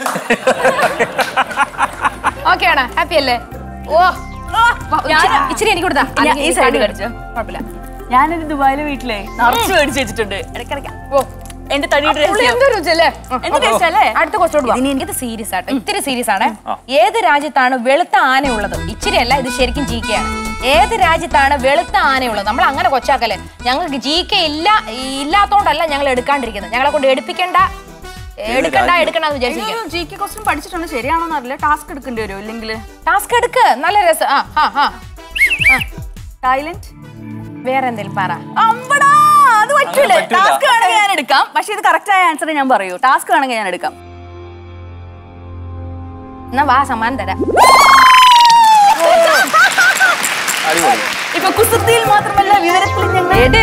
ഓക്കെ ആണ് ഹാപ്പി അല്ലേ ഓ വാ, ഇച്ചിരി- ഇച്ചിരി എനിക്ക് കൊടുത്താ അല്ലെങ്കിൽ ഈ ഈ side side കടിച്ചോ? കുഴപ്പമില്ല ഞാനൊരു ദുബായിലെ വീട്ടിലെ നിറച്ച് മേടിച്ച് വെച്ചിട്ടുണ്ട് ഇടയ്ക്കിടയ്ക്ക് ഓ എന്റെ തടിയുടെ പുള്ളി രഹസ്യം. എന്തൊരു രുചിയല്ലേ? എന്ത് taste അല്ലേ? അടുത്ത ക്വസ്റ്റോട് ഇത് സീരിയസ് ആട്ടോ ഇത്തിരി സീരിയസ് ആണ് ഏത് രാജ്യത്താണ് വെളുത്ത ആനയുള്ളത് ഇച്ചിരി അല്ല ഇത് ശരിക്കും ജി കെ ആണ് ഏത് രാജ്യത്താണ് വെളുത്ത ആനയുള്ളത് നമ്മൾ അങ്ങനെ കൊച്ചാക്കല്ലേ ഞങ്ങൾക്ക് ജി കെ ഇല്ല ഇല്ലാത്തോണ്ടല്ല ഞങ്ങൾ എടുക്കാണ്ടിരിക്കുന്നത് ഞങ്ങളെ കൊണ്ട് എടുപ്പിക്കേണ്ട എടുക്കണ്ട എടുക്കണ്ടെന്ന് വിചാരിച്ചിരിക്കും ജി കെ ക്വസ്റ്റ്യൻ പഠിച്ചിട്ടുണ്ട് ശരിയാണോന്ന് അറിയില്ല ടാസ്ക് എടുക്കേണ്ടി വരും ഇല്ലെങ്കിൽ ടാസ്ക് എടുക്ക് നല്ല രസം ആ ആ ആ തായ്ലൻഡ് വേറെ എന്തെങ്കിലും പറ അമ്പടാ അത് പറ്റൂല അത് പറ്റൂല. ടാസ്ക് വേണമെങ്കിൽ ഞാൻ എടുക്കാം പക്ഷെ ഇത് കറക്റ്റ് ആയ ആൻസർ ഞാൻ പറയൂ ടാസ്ക് വേണമെങ്കിൽ ഞാൻ എടുക്കാം എന്നാ വാ സമ്മാനം തരാം അടിപൊളി ഇപ്പൊ കുസൃതിയിൽ മാത്രമല്ല വിവരത്തിൽ ഞങ്ങൾ ഏത്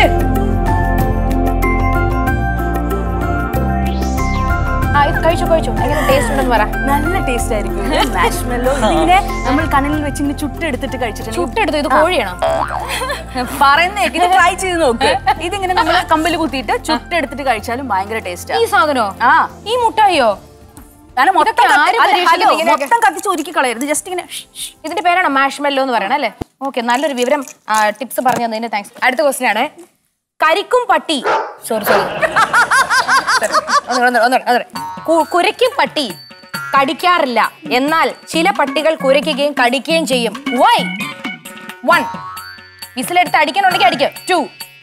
ആ ഇത് കഴിച്ചു കഴിച്ചു എങ്ങനെ ടേസ്റ്റ് ഉണ്ടെന്ന് പറ നല്ല ടേസ്റ്റ് ആയിരിക്കും മാഷ്മെല്ലോ ഇതിങ്ങനെ നമ്മൾ കനലിൽ വെച്ച് ഇങ്ങനെ ചുട്ടെടുത്തിട്ട് കഴിച്ചിട്ടുണ്ട് ചുട്ടെടുത്തു ഇത് കോഴിയാണോ പറയുന്നേക്ക് ഇത് ട്രൈ ചെയ്ത് നോക്ക് ഇതിങ്ങനെ നമ്മൾ കമ്പിൽ കുത്തിയിട്ട് ചുട്ടെടുത്തിട്ട് കഴിച്ചാലും ഭയങ്കര ടേസ്റ്റ് ഈ സാധനോ ആ ഈ മുട്ടായിയോ കാരണം മൊത്തം ഇതൊക്കെ കത്തി- ആര് അല്ല, പരീക്ഷിക്കുന്നു ഹലോ, ഇങ്ങനെയൊക്കെ? മൊത്തം കത്തിച്ച് ഒരുക്കി കളയരുത് ജസ്റ്റ് ഇങ്ങനെ ഷ്, ഷ്. ഇതിന്റെ പേരാണ് മാഷ്മെല്ലോ എന്ന് പറയണത് അല്ലേ ഓക്കെ നല്ലൊരു വിവരം ടിപ്സ് പറഞ്ഞു തന്നതിന് താങ്ക്സ് അടുത്ത ക്വസ്റ്റ്യൻ ആണ് കരിക്കും പട്ടി സോറി സോറി കുരയ്ക്കും പട്ടി കടിക്കാറില്ല എന്നാൽ ചില പട്ടികൾ കുരയ്ക്കുകയും കടിക്കുകയും ചെയ്യും വൈ വൺ വിസിലെടുത്ത് അടിക്കണുണ്ടെങ്കിൽ അടിക്കും two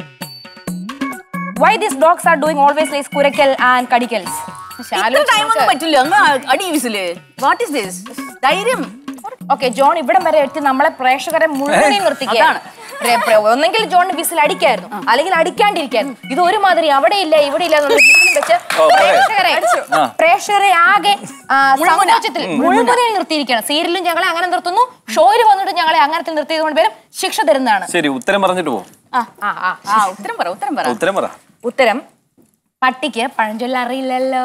why this dogs are doing always lies കുരയ്ക്കൽ ആൻഡ് കടിക്കൽസ് ഇത്ര time ഒന്നും പറ്റില്ല അങ്ങ് അടി വിസില് വാട്ട് ഇസ് ദിസ് ധൈര്യം ഓക്കെ ജോൺ ഇവിടം വരെ എത്തി നമ്മളെ പ്രേക്ഷകരെ മുഴുവനും നിർത്തിക്കുകയാണ് പ്ര- പ്ര- ഒന്നെങ്കിൽ ജോൺ വിസിൽ അടിക്കായിരുന്നു അല്ലെങ്കിൽ അടിക്കാണ്ടിരിക്കായിരുന്നു ഇത് ഒരുമാതിരി അവിടെ ഇല്ല ഇവിടെ ഇല്ല എന്നുള്ള വിസിലും വെച്ച് ഓ, പോരെ. പ്രേക്ഷകരെ ആ. പ്രേക്ഷകരെ ആകെ ആ, സങ്കോചത്തിൽ മുഴുവനിൽ നിർത്തിയിരിക്കുകയാണ് സീരിയലും ഞങ്ങളെ അങ്ങനെ നിർത്തുന്നു ഷോയിൽ വന്നിട്ട് ഞങ്ങളെ അങ്ങനത്തെ നിർത്തിയത് കൊണ്ട് പേരും ശിക്ഷ തരുന്നതാണ് ശരി ഉത്തരം പറഞ്ഞിട്ട് പോകും ആ ആ ആ ഉത്തരം പറ ഉത്തരം പറ ഉത്തരം പറ ഉത്തരം പട്ടിക്ക് പഴഞ്ചൊല്ല അറിയില്ലല്ലോ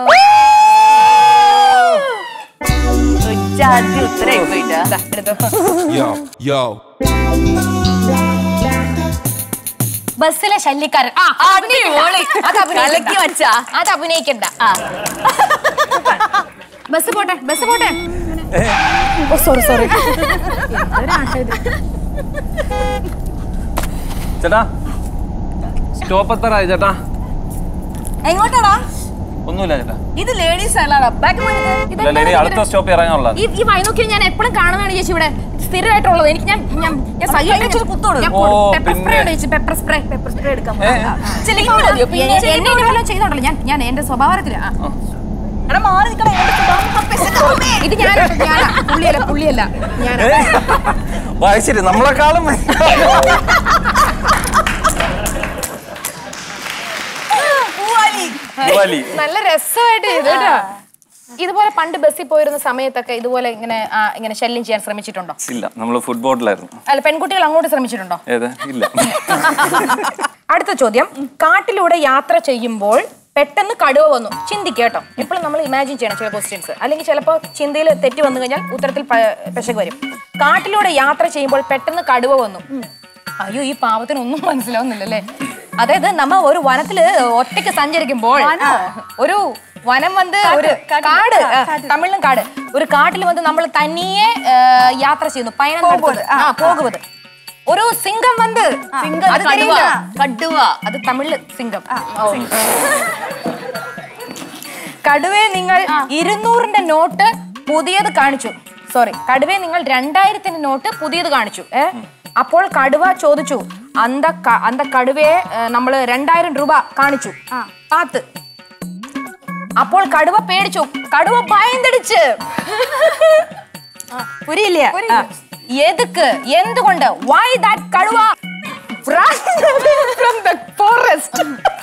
ഉച്ചാതി ഉത്തരം പോയിട്ടാ ദാ, എടുത്തോ. Yo, yo. ബസ്സിലെ ശല്യക്കാരൻ ആ അടിപൊളി. അത് അഭിനയിക്കണ്ട. കലക്കി വച്ചാ. അത് അഭിനയിക്കണ്ട ആ ബസ് പോട്ടെ ബസ് പോട്ടെ ഓ സോറി സോറി ചേട്ടാ സ്റ്റോപ്പ് എത്തറായി ചേട്ടാ എങ്ങോട്ടാടാ ഒന്നുമില്ല ചേട്ടാ ഇത് ലേഡീസ് അല്ലാടാ ബാക്ക് ഇല്ല ഇനി അടുത്ത സ്റ്റോപ്പ് ഇറങ്ങാനുള്ള ഈ ഈ വൈനോക്കി ഞാൻ എപ്പോഴും കാണുന്നതാണ് ചേച്ചി ഇവിടെ സ്ഥിരമായിട്ടുള്ളത് എനിക്ക് ഞാൻ ഞാൻ ഞാൻ സഹിക്കാൻ കുത്തോട്. ഓ, പെപ്പർ സ്പ്രേ പിന്നെ. ചേച്ചി പെപ്പർ സ്പ്രേ പെപ്പർ സ്പ്രേ എടുക്കാം പിന്നെ എന്നെ ഇനി വല്ലതും ചെയ്യുന്നുണ്ടല്ലോ ഞാൻ ഞാൻ എന്റെ സ്വഭാവത്തില് ആ. എടാ മാറി നിൽക്കണം ഇത് ഞാൻ ഞാനാ പുള്ളിയല്ല പുള്ളിയല്ല ഞാൻ വായിച്ചിട്ട് നമ്മളെക്കാളും പൂവാലി. നല്ല രസമായിട്ട് ചെയ്തു കേട്ടോ ഇതുപോലെ പണ്ട് ബസ്സിൽ പോയിരുന്ന സമയത്തൊക്കെ ഇതുപോലെ ഇങ്ങനെ ആ, ഇങ്ങനെ ശല്യം ചെയ്യാൻ ശ്രമിച്ചിട്ടുണ്ടോ ഇല്ല നമ്മൾ ഫുട്ബോളിലായിരുന്നു അല്ല പെൺകുട്ടികൾ അങ്ങോട്ട് ശ്രമിച്ചിട്ടുണ്ടോ ഏത് ഇല്ല അടുത്ത ചോദ്യം കാട്ടിലൂടെ യാത്ര ചെയ്യുമ്പോൾ പെട്ടെന്ന് കടുവ വന്നു ചിന്തിക്കേട്ടോ എപ്പോഴും നമ്മൾ ഇമാജിൻ ചെയ്യണം ചില ക്വസ്റ്റ്യൻസ് അല്ലെങ്കിൽ ചിലപ്പോൾ ചിന്തയിൽ തെറ്റ് വന്നു കഴിഞ്ഞാൽ ഉത്തരത്തിൽ പ- പെശക് വരും കാട്ടിലൂടെ യാത്ര ചെയ്യുമ്പോൾ പെട്ടെന്ന് കടുവ വന്നു അയ്യോ ഈ പാവത്തിന് ഒന്നും മനസ്സിലാവുന്നില്ലല്ലേ അതായത് നമ്മ ഒരു വനത്തില് ഒറ്റയ്ക്ക് സഞ്ചരിക്കുമ്പോൾ ഒരു വനം വന്ന് ഒരു കാട് ആ, തമിഴിലും കാട് ഒരു കാട്ടിൽ വന്ന് നമ്മൾ തനിയെ ആ, യാത്ര ചെയ്യുന്നു പയനം നടത്തുന്നത്. ആ പോകുന്നത് ഒരു സിംഗം വന്ന് അത് കടുവ തെരിയില്ല. കടുവ അത് തമിഴില് സിംഗം കടുവയെ നിങ്ങൾ ഇരുന്നൂറിന്റെ നോട്ട് പുതിയത് കാണിച്ചു സോറി കടുവയെ നിങ്ങൾ രണ്ടായിരത്തിന്റെ നോട്ട് പുതിയത് കാണിച്ചു ഏ അപ്പോൾ കടുവ ചോദിച്ചു അന്ത ക- അന്ത കടുവയെ നമ്മൾ രണ്ടായിരം രൂപ കാണിച്ചു പാത്ത് അപ്പോൾ കടുവ പേടിച്ചു കടുവ ഭയന്തടിച്ച് പുരിയില്ല എതുക്ക് എന്തുകൊണ്ട് വൈ ദാറ്റ് കടുവ ഫ്രം ദ ഫോറസ്റ്റ്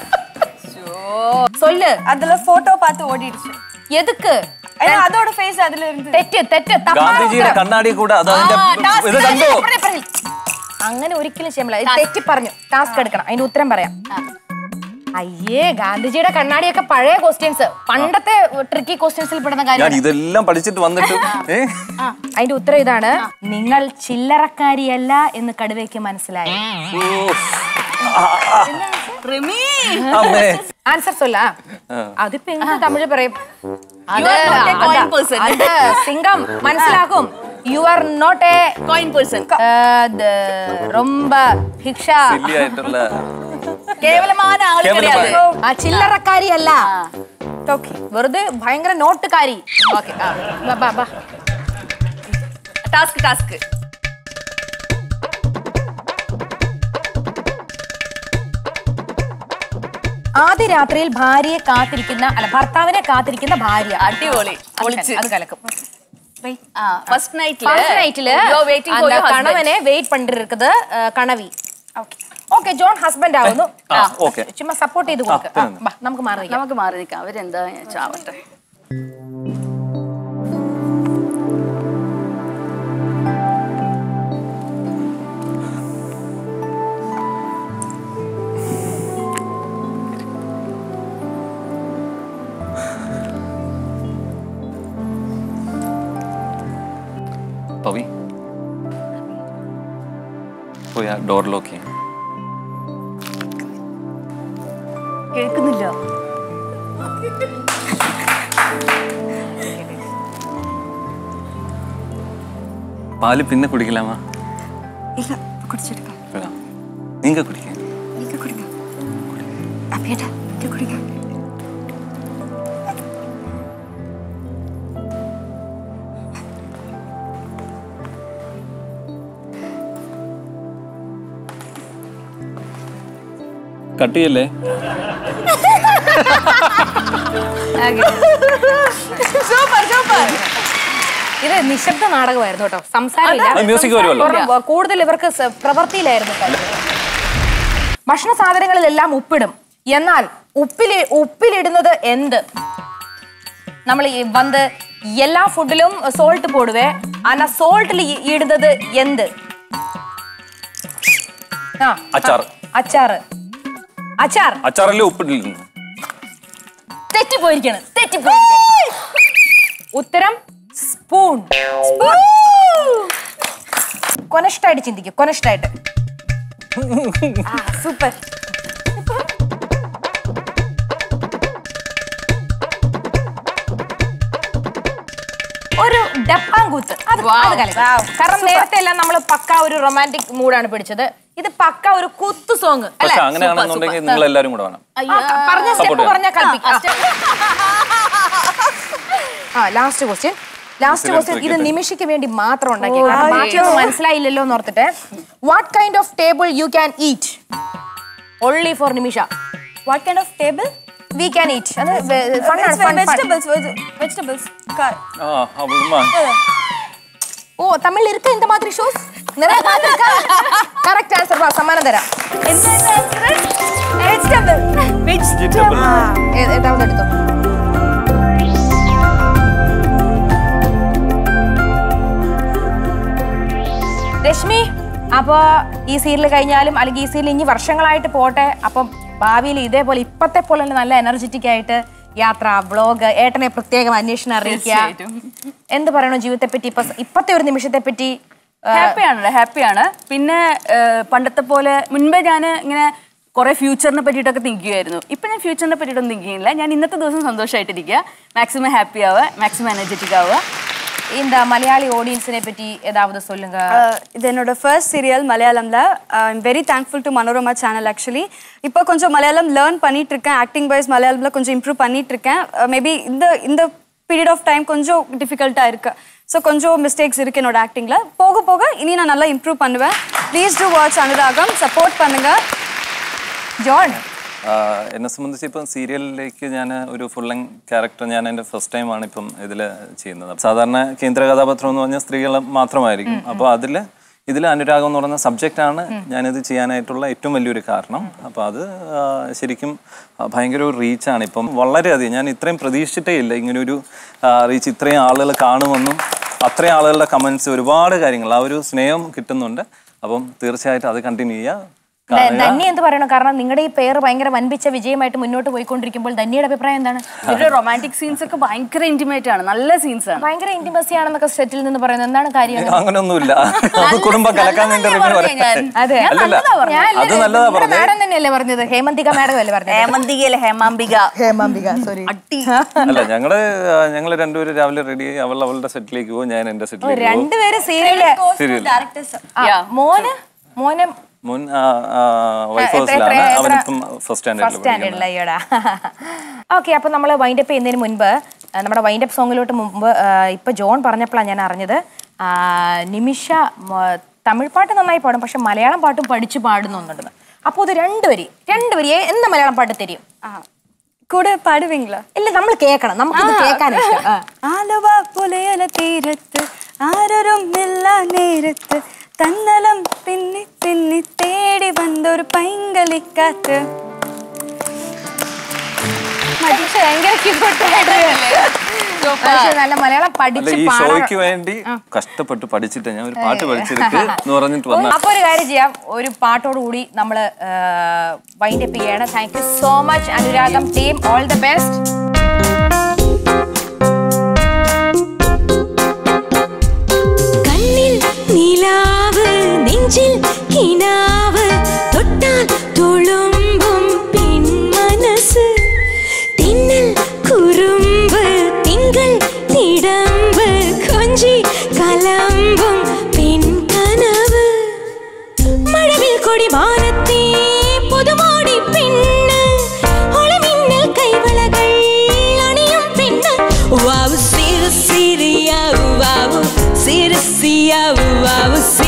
சொல்லு அதுல போட்டோ பார்த்து ஓடிடுச்சு எதுக்கு ஏன்னா அதோட ஃபேஸ் அதுல இருந்து തെറ്റ് തെറ്റ് തപ്പാണ് ഗാന്ധിജിയുടെ ഉത്തരം. കണ്ണാടി കൂടെ അത് അതിന്റെ ആ, task ഇത് കണ്ടോ പറഞ്ഞേ, പറഞ്ഞേ. അങ്ങനെ ഒരിക്കലും ചെയ്യാൻ ഇത് തെറ്റി പറഞ്ഞു ടാസ്ക് എടുക്കണം അതിന്റെ ഉത്തരം പറയാം അയ്യേ ഗാന്ധിജിയുടെ കണ്ണാടിയൊക്കെ പഴയ ക്വസ്റ്റ്യൻസ് പണ്ടത്തെ ട്രിക്കി ക്വസ്റ്റ്യൻസിൽ പെടുന്ന ഞാൻ കാര്യം ഇതെല്ലാം പഠിച്ചിട്ട് വന്നിട്ട് ഏ അതിന്റെ ഉത്തരം ഇതാണ് നിങ്ങൾ ചില്ലറക്കാരിയല്ല എന്ന് കടുവയ്ക്ക് മനസ്സിലായി ഓ, റിമി അമ്മേ ആൻസർ சொல்ல അതിപ്പോ എന്ത് തമിഴ് പറയും അത് are not a coin അത- person. അത് സിംഗം മനസ്സിലാക്കും you are not a coin person ரொம்ப ഭിക്ഷ സില്ലി ആയിട്ടുള്ള കേവലമായ ആള് കേവലമായ. கிடையாது ആ ചില്ലറക്കാരിയല്ല ഓക്കെ വെറുതെ ഭയങ്കര നോട്ടുകാരി ഓക്കെ ടാസ്ക് ടാസ്ക് ആദ്യ രാത്രിയിൽ ഭാര്യയെ കാത്തിരിക്കുന്ന അല്ല ഭർത്താവിനെ കാത്തിരിക്കുന്ന ഭാര്യ അടിപൊളി അത് പൊളിച്ച് കല- അത് കലക്കും ஃபர்ஸ்ட் நைட்ல ஃபர்ஸ்ட் நைட்ல வெயிட்டிங் அந்த ஃபார் யுவர் கணவனை வெயிட் பண்ணிருக்குது அஹ், கணவி ഓക്കെ ജോൺ ഹസ്ബൻഡ് ആവുന്നു ആ, okay. ചുമ്മാ സപ്പോർട്ട് ചെയ്ത് കൊടുക്കുക ആ, ആ, വാ, നമുക്ക് മാറി നിൽക്കാം. നമുക്ക് മാറി നിൽക്കാം അവരെന്താ ചാവട്ടെ പവി പോയി ആ ഡോർ ലോക്ക് ചെയ്യും കേൾക്കുന്നില്ല പാല് പിന്നെ കുടിക്കലാമാ ഇല്ല കുടിച്ചെടുക്കാം വേണം. നീങ്ക കുടിക്കാം എനിക്ക് കുടിക്കാം അപ്പിയേട്ടാ എനിക്ക് കുടിക്കാം കട്ട് ചെയ്യല്ലേ സൂപ്പർ സൂപ്പർ ഇത് നിശബ്ദ നാടകമായിരുന്നു കേട്ടോ സംസാരമില്ല അത് music വരുമല്ലോ. കാരണം കൂടുതൽ ഇവർക്ക് സ- പ്രവൃത്തിയിലായിരുന്നു കളി. ഭക്ഷണ സാധനങ്ങളിലെല്ലാം ഉപ്പിടും എന്നാൽ ഉപ്പില് ഉപ്പിലിടുന്നത് എന്ത് നമ്മൾ ഈ വന്ന് എല്ലാ ഫുഡിലും സോൾട്ട് പോടുവേ ആനാ സോൾട്ടിൽ ഇടുന്നത് എന്ത് ആ അച്ചാർ അച്ചാറ് അച്ചാർ അച്ചാറല്ലേ ഉപ്പിട്ടിരുന്നു തെറ്റിപ്പോയിരിക്കാണ് തെറ്റിപ്പോയിരിക്കാണ് ഉത്തരം സ്പൂൺ കൊനഷ്ടായിട്ട് ചിന്തിക്കും കൊനഷ്ടായിട്ട് സൂപ്പർ ഒരു ഡപ്പാങ്കൂത്ത് അത് അത് കലക്കി. കാരണം നേരത്തെ എല്ലാം നമ്മൾ പക്ക ഒരു റൊമാൻറ്റിക് മൂഡാണ് പിടിച്ചത് ഇത് പക്ക ഒരു കുത്തു സോങ് അല്ലെ പക്ഷെ അങ്ങനെയാണെന്നുണ്ടെങ്കിൽ നിങ്ങൾ എല്ലാരും കൂടെ വേണം പറഞ്ഞ സ്റ്റെപ്പ് Support പറഞ്ഞ കൽപ്പിക്കാം ആ ലാസ്റ്റ് ക്വസ്റ്റ്യൻ ലാസ്റ്റ് ഇതിനകത്ത് ക്വസ്റ്റ്യൻ ഇത് വെക്കട്ടെ. നിമിഷയ്ക്ക് വേണ്ടി മാത്രം ഉണ്ടാക്കി ബാക്കിയൊന്നും മനസ്സിലായില്ലല്ലോ എന്ന് ഓർത്തിട്ട് what kind of table you can eat only for Nimisha what kind of table we can eat അത് ഫണ്ണാണ് ഫൺ வெஜிடபிள்ஸ் வெஜிடபிள்ஸ் ആ അവളുമാ ഓ തമിഴിൽ இருக்க இந்த மாதிரி ஷோஸ் நிறைய பார்த்திருக்கேன் கரெக்ட் ஆன்சர் வா சம்மானம் தரேன் വെജിറ്റബിൾ വെജിറ്റബിൾ ഏ- ഏതാവത് എടുത്തോ രശ്മി അപ്പൊ ഈ സീരിയൽ കഴിഞ്ഞാലും അല്ലെങ്കിൽ ഈ സീരിയൽ ഇനി വർഷങ്ങളായിട്ട് പോട്ടെ അപ്പം ഭാവിയിൽ ഇതേപോലെ ഇപ്പത്തെ പോലെ തന്നെ നല്ല എനർജറ്റിക് ആയിട്ട് യാത്ര വ്ളോഗ് ഏട്ടനെ പ്രത്യേകം അന്വേഷണം അറിയിക്കുക എന്ത് പറയണോ ജീവിതത്തെ പറ്റി ഇപ്പൊ ഇപ്പത്തെ ഒരു നിമിഷത്തെ പറ്റി ഹാപ്പിയാണ് ഹാപ്പിയാണ് പിന്നെ ഏഹ്, പണ്ടത്തെ പോലെ മുൻപേ ഞാൻ ഇങ്ങനെ കുറെ ഫ്യൂച്ചറിനെ പറ്റിയിട്ടൊക്കെ തിങ്ക് ചെയ്യുമായിരുന്നു ഇപ്പൊ ഞാൻ ഫ്യൂച്ചറിനെ പറ്റിയിട്ടൊന്നും തിങ്ക് ചെയ്യുന്നില്ല ഞാൻ ഇന്നത്തെ ദിവസം സന്തോഷമായിട്ടിരിക്കുക മാക്സിമം ഹാപ്പി ആവുക മാക്സിമം എനർജറ്റിക് ആവുക இந்த மலையாளி ஆடியன்ஸினை பற்றி ஏதாவது சொல்லுங்க இது என்னோட ஃபர்ஸ்ட் சீரியல் மலையாளம்ல I'm very thankful to Manorama channel actually இப்போ கொஞ்சம் மலையாளம் லேர்ன் பண்ணிட்டு இருக்கேன் ஆக்டிங் வைஸ் மலையாளம்ல கொஞ்சம் இம்ப்ரூவ் பண்ணிட்டு இருக்கேன் மேபி இந்த இந்த பீரியட் ஆஃப் டைம் கொஞ்சம் டிஃபிகல்ட்டாக இருக்கு ஸோ கொஞ்சம் மிஸ்டேக்ஸ் இருக்கு என்னோட ஆக்டிங்ல போக போக இனி நான் நல்லா இம்ப்ரூவ் பண்ணுவேன் please to watch Anuragam support பண்ணுங்க ജോൺ ആഹ് എന്നെ സംബന്ധിച്ച് ഇപ്പം സീരിയലിലേക്ക് ഞാൻ ഒരു ഫുൾ ലെങ് ക്യാരക്ടർ ഞാൻ എൻ്റെ ഫസ്റ്റ് ടൈമാണ് ഇപ്പം ഇതിൽ ചെയ്യുന്നത് സാധാരണ കേന്ദ്ര കഥാപാത്രം എന്ന് പറഞ്ഞാൽ സ്ത്രീകൾ മാത്രമായിരിക്കും അപ്പോൾ അതിൽ ഇതിൽ അനുരാഗം എന്ന് പറയുന്ന സബ്ജക്റ്റാണ് ഞാനിത് ചെയ്യാനായിട്ടുള്ള ഏറ്റവും വലിയൊരു കാരണം അപ്പോൾ അത് ആഹ് ശരിക്കും ആഹ് ഭയങ്കര ഒരു റീച്ചാണ് ഇപ്പം വളരെയധികം ഞാൻ ഇത്രയും പ്രതീക്ഷിച്ചിട്ടേ ഇല്ല ഇങ്ങനെ ഒരു റീച്ച് ഇത്രയും ആളുകൾ കാണുമെന്നും അത്രയും ആളുകളുടെ കമൻസ് ഒരുപാട് കാര്യങ്ങൾ ആ ഒരു സ്നേഹം കിട്ടുന്നുണ്ട് അപ്പം തീർച്ചയായിട്ടും അത് കണ്ടിന്യൂ ചെയ്യുക കാണുക ധന്യ എന്ത് പറയണം കാരണം നിങ്ങളുടെ ഈ പേര് ഭയങ്കര വൻപിച്ച വിജയമായിട്ട് മുന്നോട്ട് പോയിക്കൊണ്ടിരിക്കുമ്പോൾ ധന്യയുടെ അഭിപ്രായം എന്താണ് ഇതിലെ റൊമാൻറ്റിക് സീൻസ് ഒക്കെ ഭയങ്കര ഇന്റിമേറ്റ് ആണ് നല്ല സീൻസ് ആണ് ഭയങ്കര ഇന്റിമസി ആണെന്നൊക്കെ സെറ്റിൽ നിന്ന് പറയുന്നത് എന്താണ് കാര്യം അങ്ങനൊന്നുമില്ല അത് കുടുംബം കലക്കാൻ വേണ്ടി റിവ്യൂ പറയാം അതെ അല്ലല്ല ഞാൻ അത് നല്ലതാ നിങ്ങളുടെ പറഞ്ഞത് മാഡം തന്നെയല്ലേ പറഞ്ഞത് ഹേമന്തിക മാഡം അല്ലേ പറഞ്ഞത് ഹേമന്തികയിലെ ഹേമാംബിക ഹേമാംബിക സോറി അല്ല ഞങ്ങള് ആ, ഞങ്ങള് രണ്ടുപേരും രാവിലെ റെഡി ആയി അവൾ അവളുടെ സെറ്റിലേക്ക് പോകും ഞാൻ എന്റെ സെറ്റിലേക്ക് പോകും രണ്ടുപേര് സീരിയല് സീരിയൽ മോന് മോനെ മുൻ വൈഫ് എത്ര- ഹൗസിലാണ് എത്ര- അവനിപ്പം ഫസ്റ്റ് ഫസ്റ്റ് സ്റ്റാൻഡേർഡിൽ സ്റ്റാൻഡേർഡിൽ അയ്യോടാ ഓക്കെ അപ്പൊ നമ്മൾ വൈൻഡപ്പ് ചെയ്യുന്നതിന് മുൻപ് ആ, നമ്മുടെ വൈൻഡപ്പ് സോങ്ങിലോട്ട് മുമ്പ് ആ, ഇപ്പൊ ജോൺ പറഞ്ഞപ്പോഴാണ് ഞാൻ അറിഞ്ഞത് ആ, നിമിഷ മ, തമിഴ് പാട്ട് നന്നായി പാടും പക്ഷെ മലയാളം പാട്ടും പഠിച്ചു പാടുന്നുണ്ടെന്ന് അപ്പൊ ഇത് രണ്ടുപേരി രണ്ടുപേരി എന്ത് മലയാളം പാട്ട് തരും ആ കൂടെ പാടുവീங்களா ഇല്ല നമ്മൾ കേൾക്കണം നമുക്കിത് കേൾക്കാൻ ഇഷ്ടം ആ. ആലുവ പുലയല തീരത്ത് ആരരും ഇല്ല നേരത്ത് തന്നലം പിന്നി പിന്നി തേടി വന്നൊരു പൈങ്കലിക്കാറ്റ് പക്ഷെ ഭയങ്കര cute ആയിട്ട് പക്ഷെ നല്ല മലയാളം അല്ല പഠിച്ച് ഈ പാടണം ഷോയ്ക്ക് വേണ്ടി കഷ്ടപ്പെട്ട് പഠിച്ചിട്ട് ഞാൻ ഒരു പാട്ട് പഠിച്ചെടുക്ക് എന്ന് പറഞ്ഞിട്ട് വന്ന അപ്പൊ ഒരു കാര്യം ചെയ്യാം ഒരു പാട്ടോട് കൂടി നമ്മൾ വൈൻഡ് അപ്പ് ചെയ്യാണ് thank you so much Anuragam team all the best കണ്ണിൽ നിലാവ് നെഞ്ചിൽ കിനാവ് തൊട്ടാൽ തുളുമ്പും പെൺമനസ് തിന്നൽ കുറുമ്പ് തിങ്കൾ തിടമ്പ് കൊഞ്ചി കലമ്പും പെൺകനവ് മഴവിൽ കൊടി മാനത്തെ പുതുമോടി പെണ്ണ് ഒളിമിന്നൽ കൈവളകൾ അണിയും പെണ്ണ് വാവു സിര സിരിയാവു വാവു സിര സിയാവു വാവു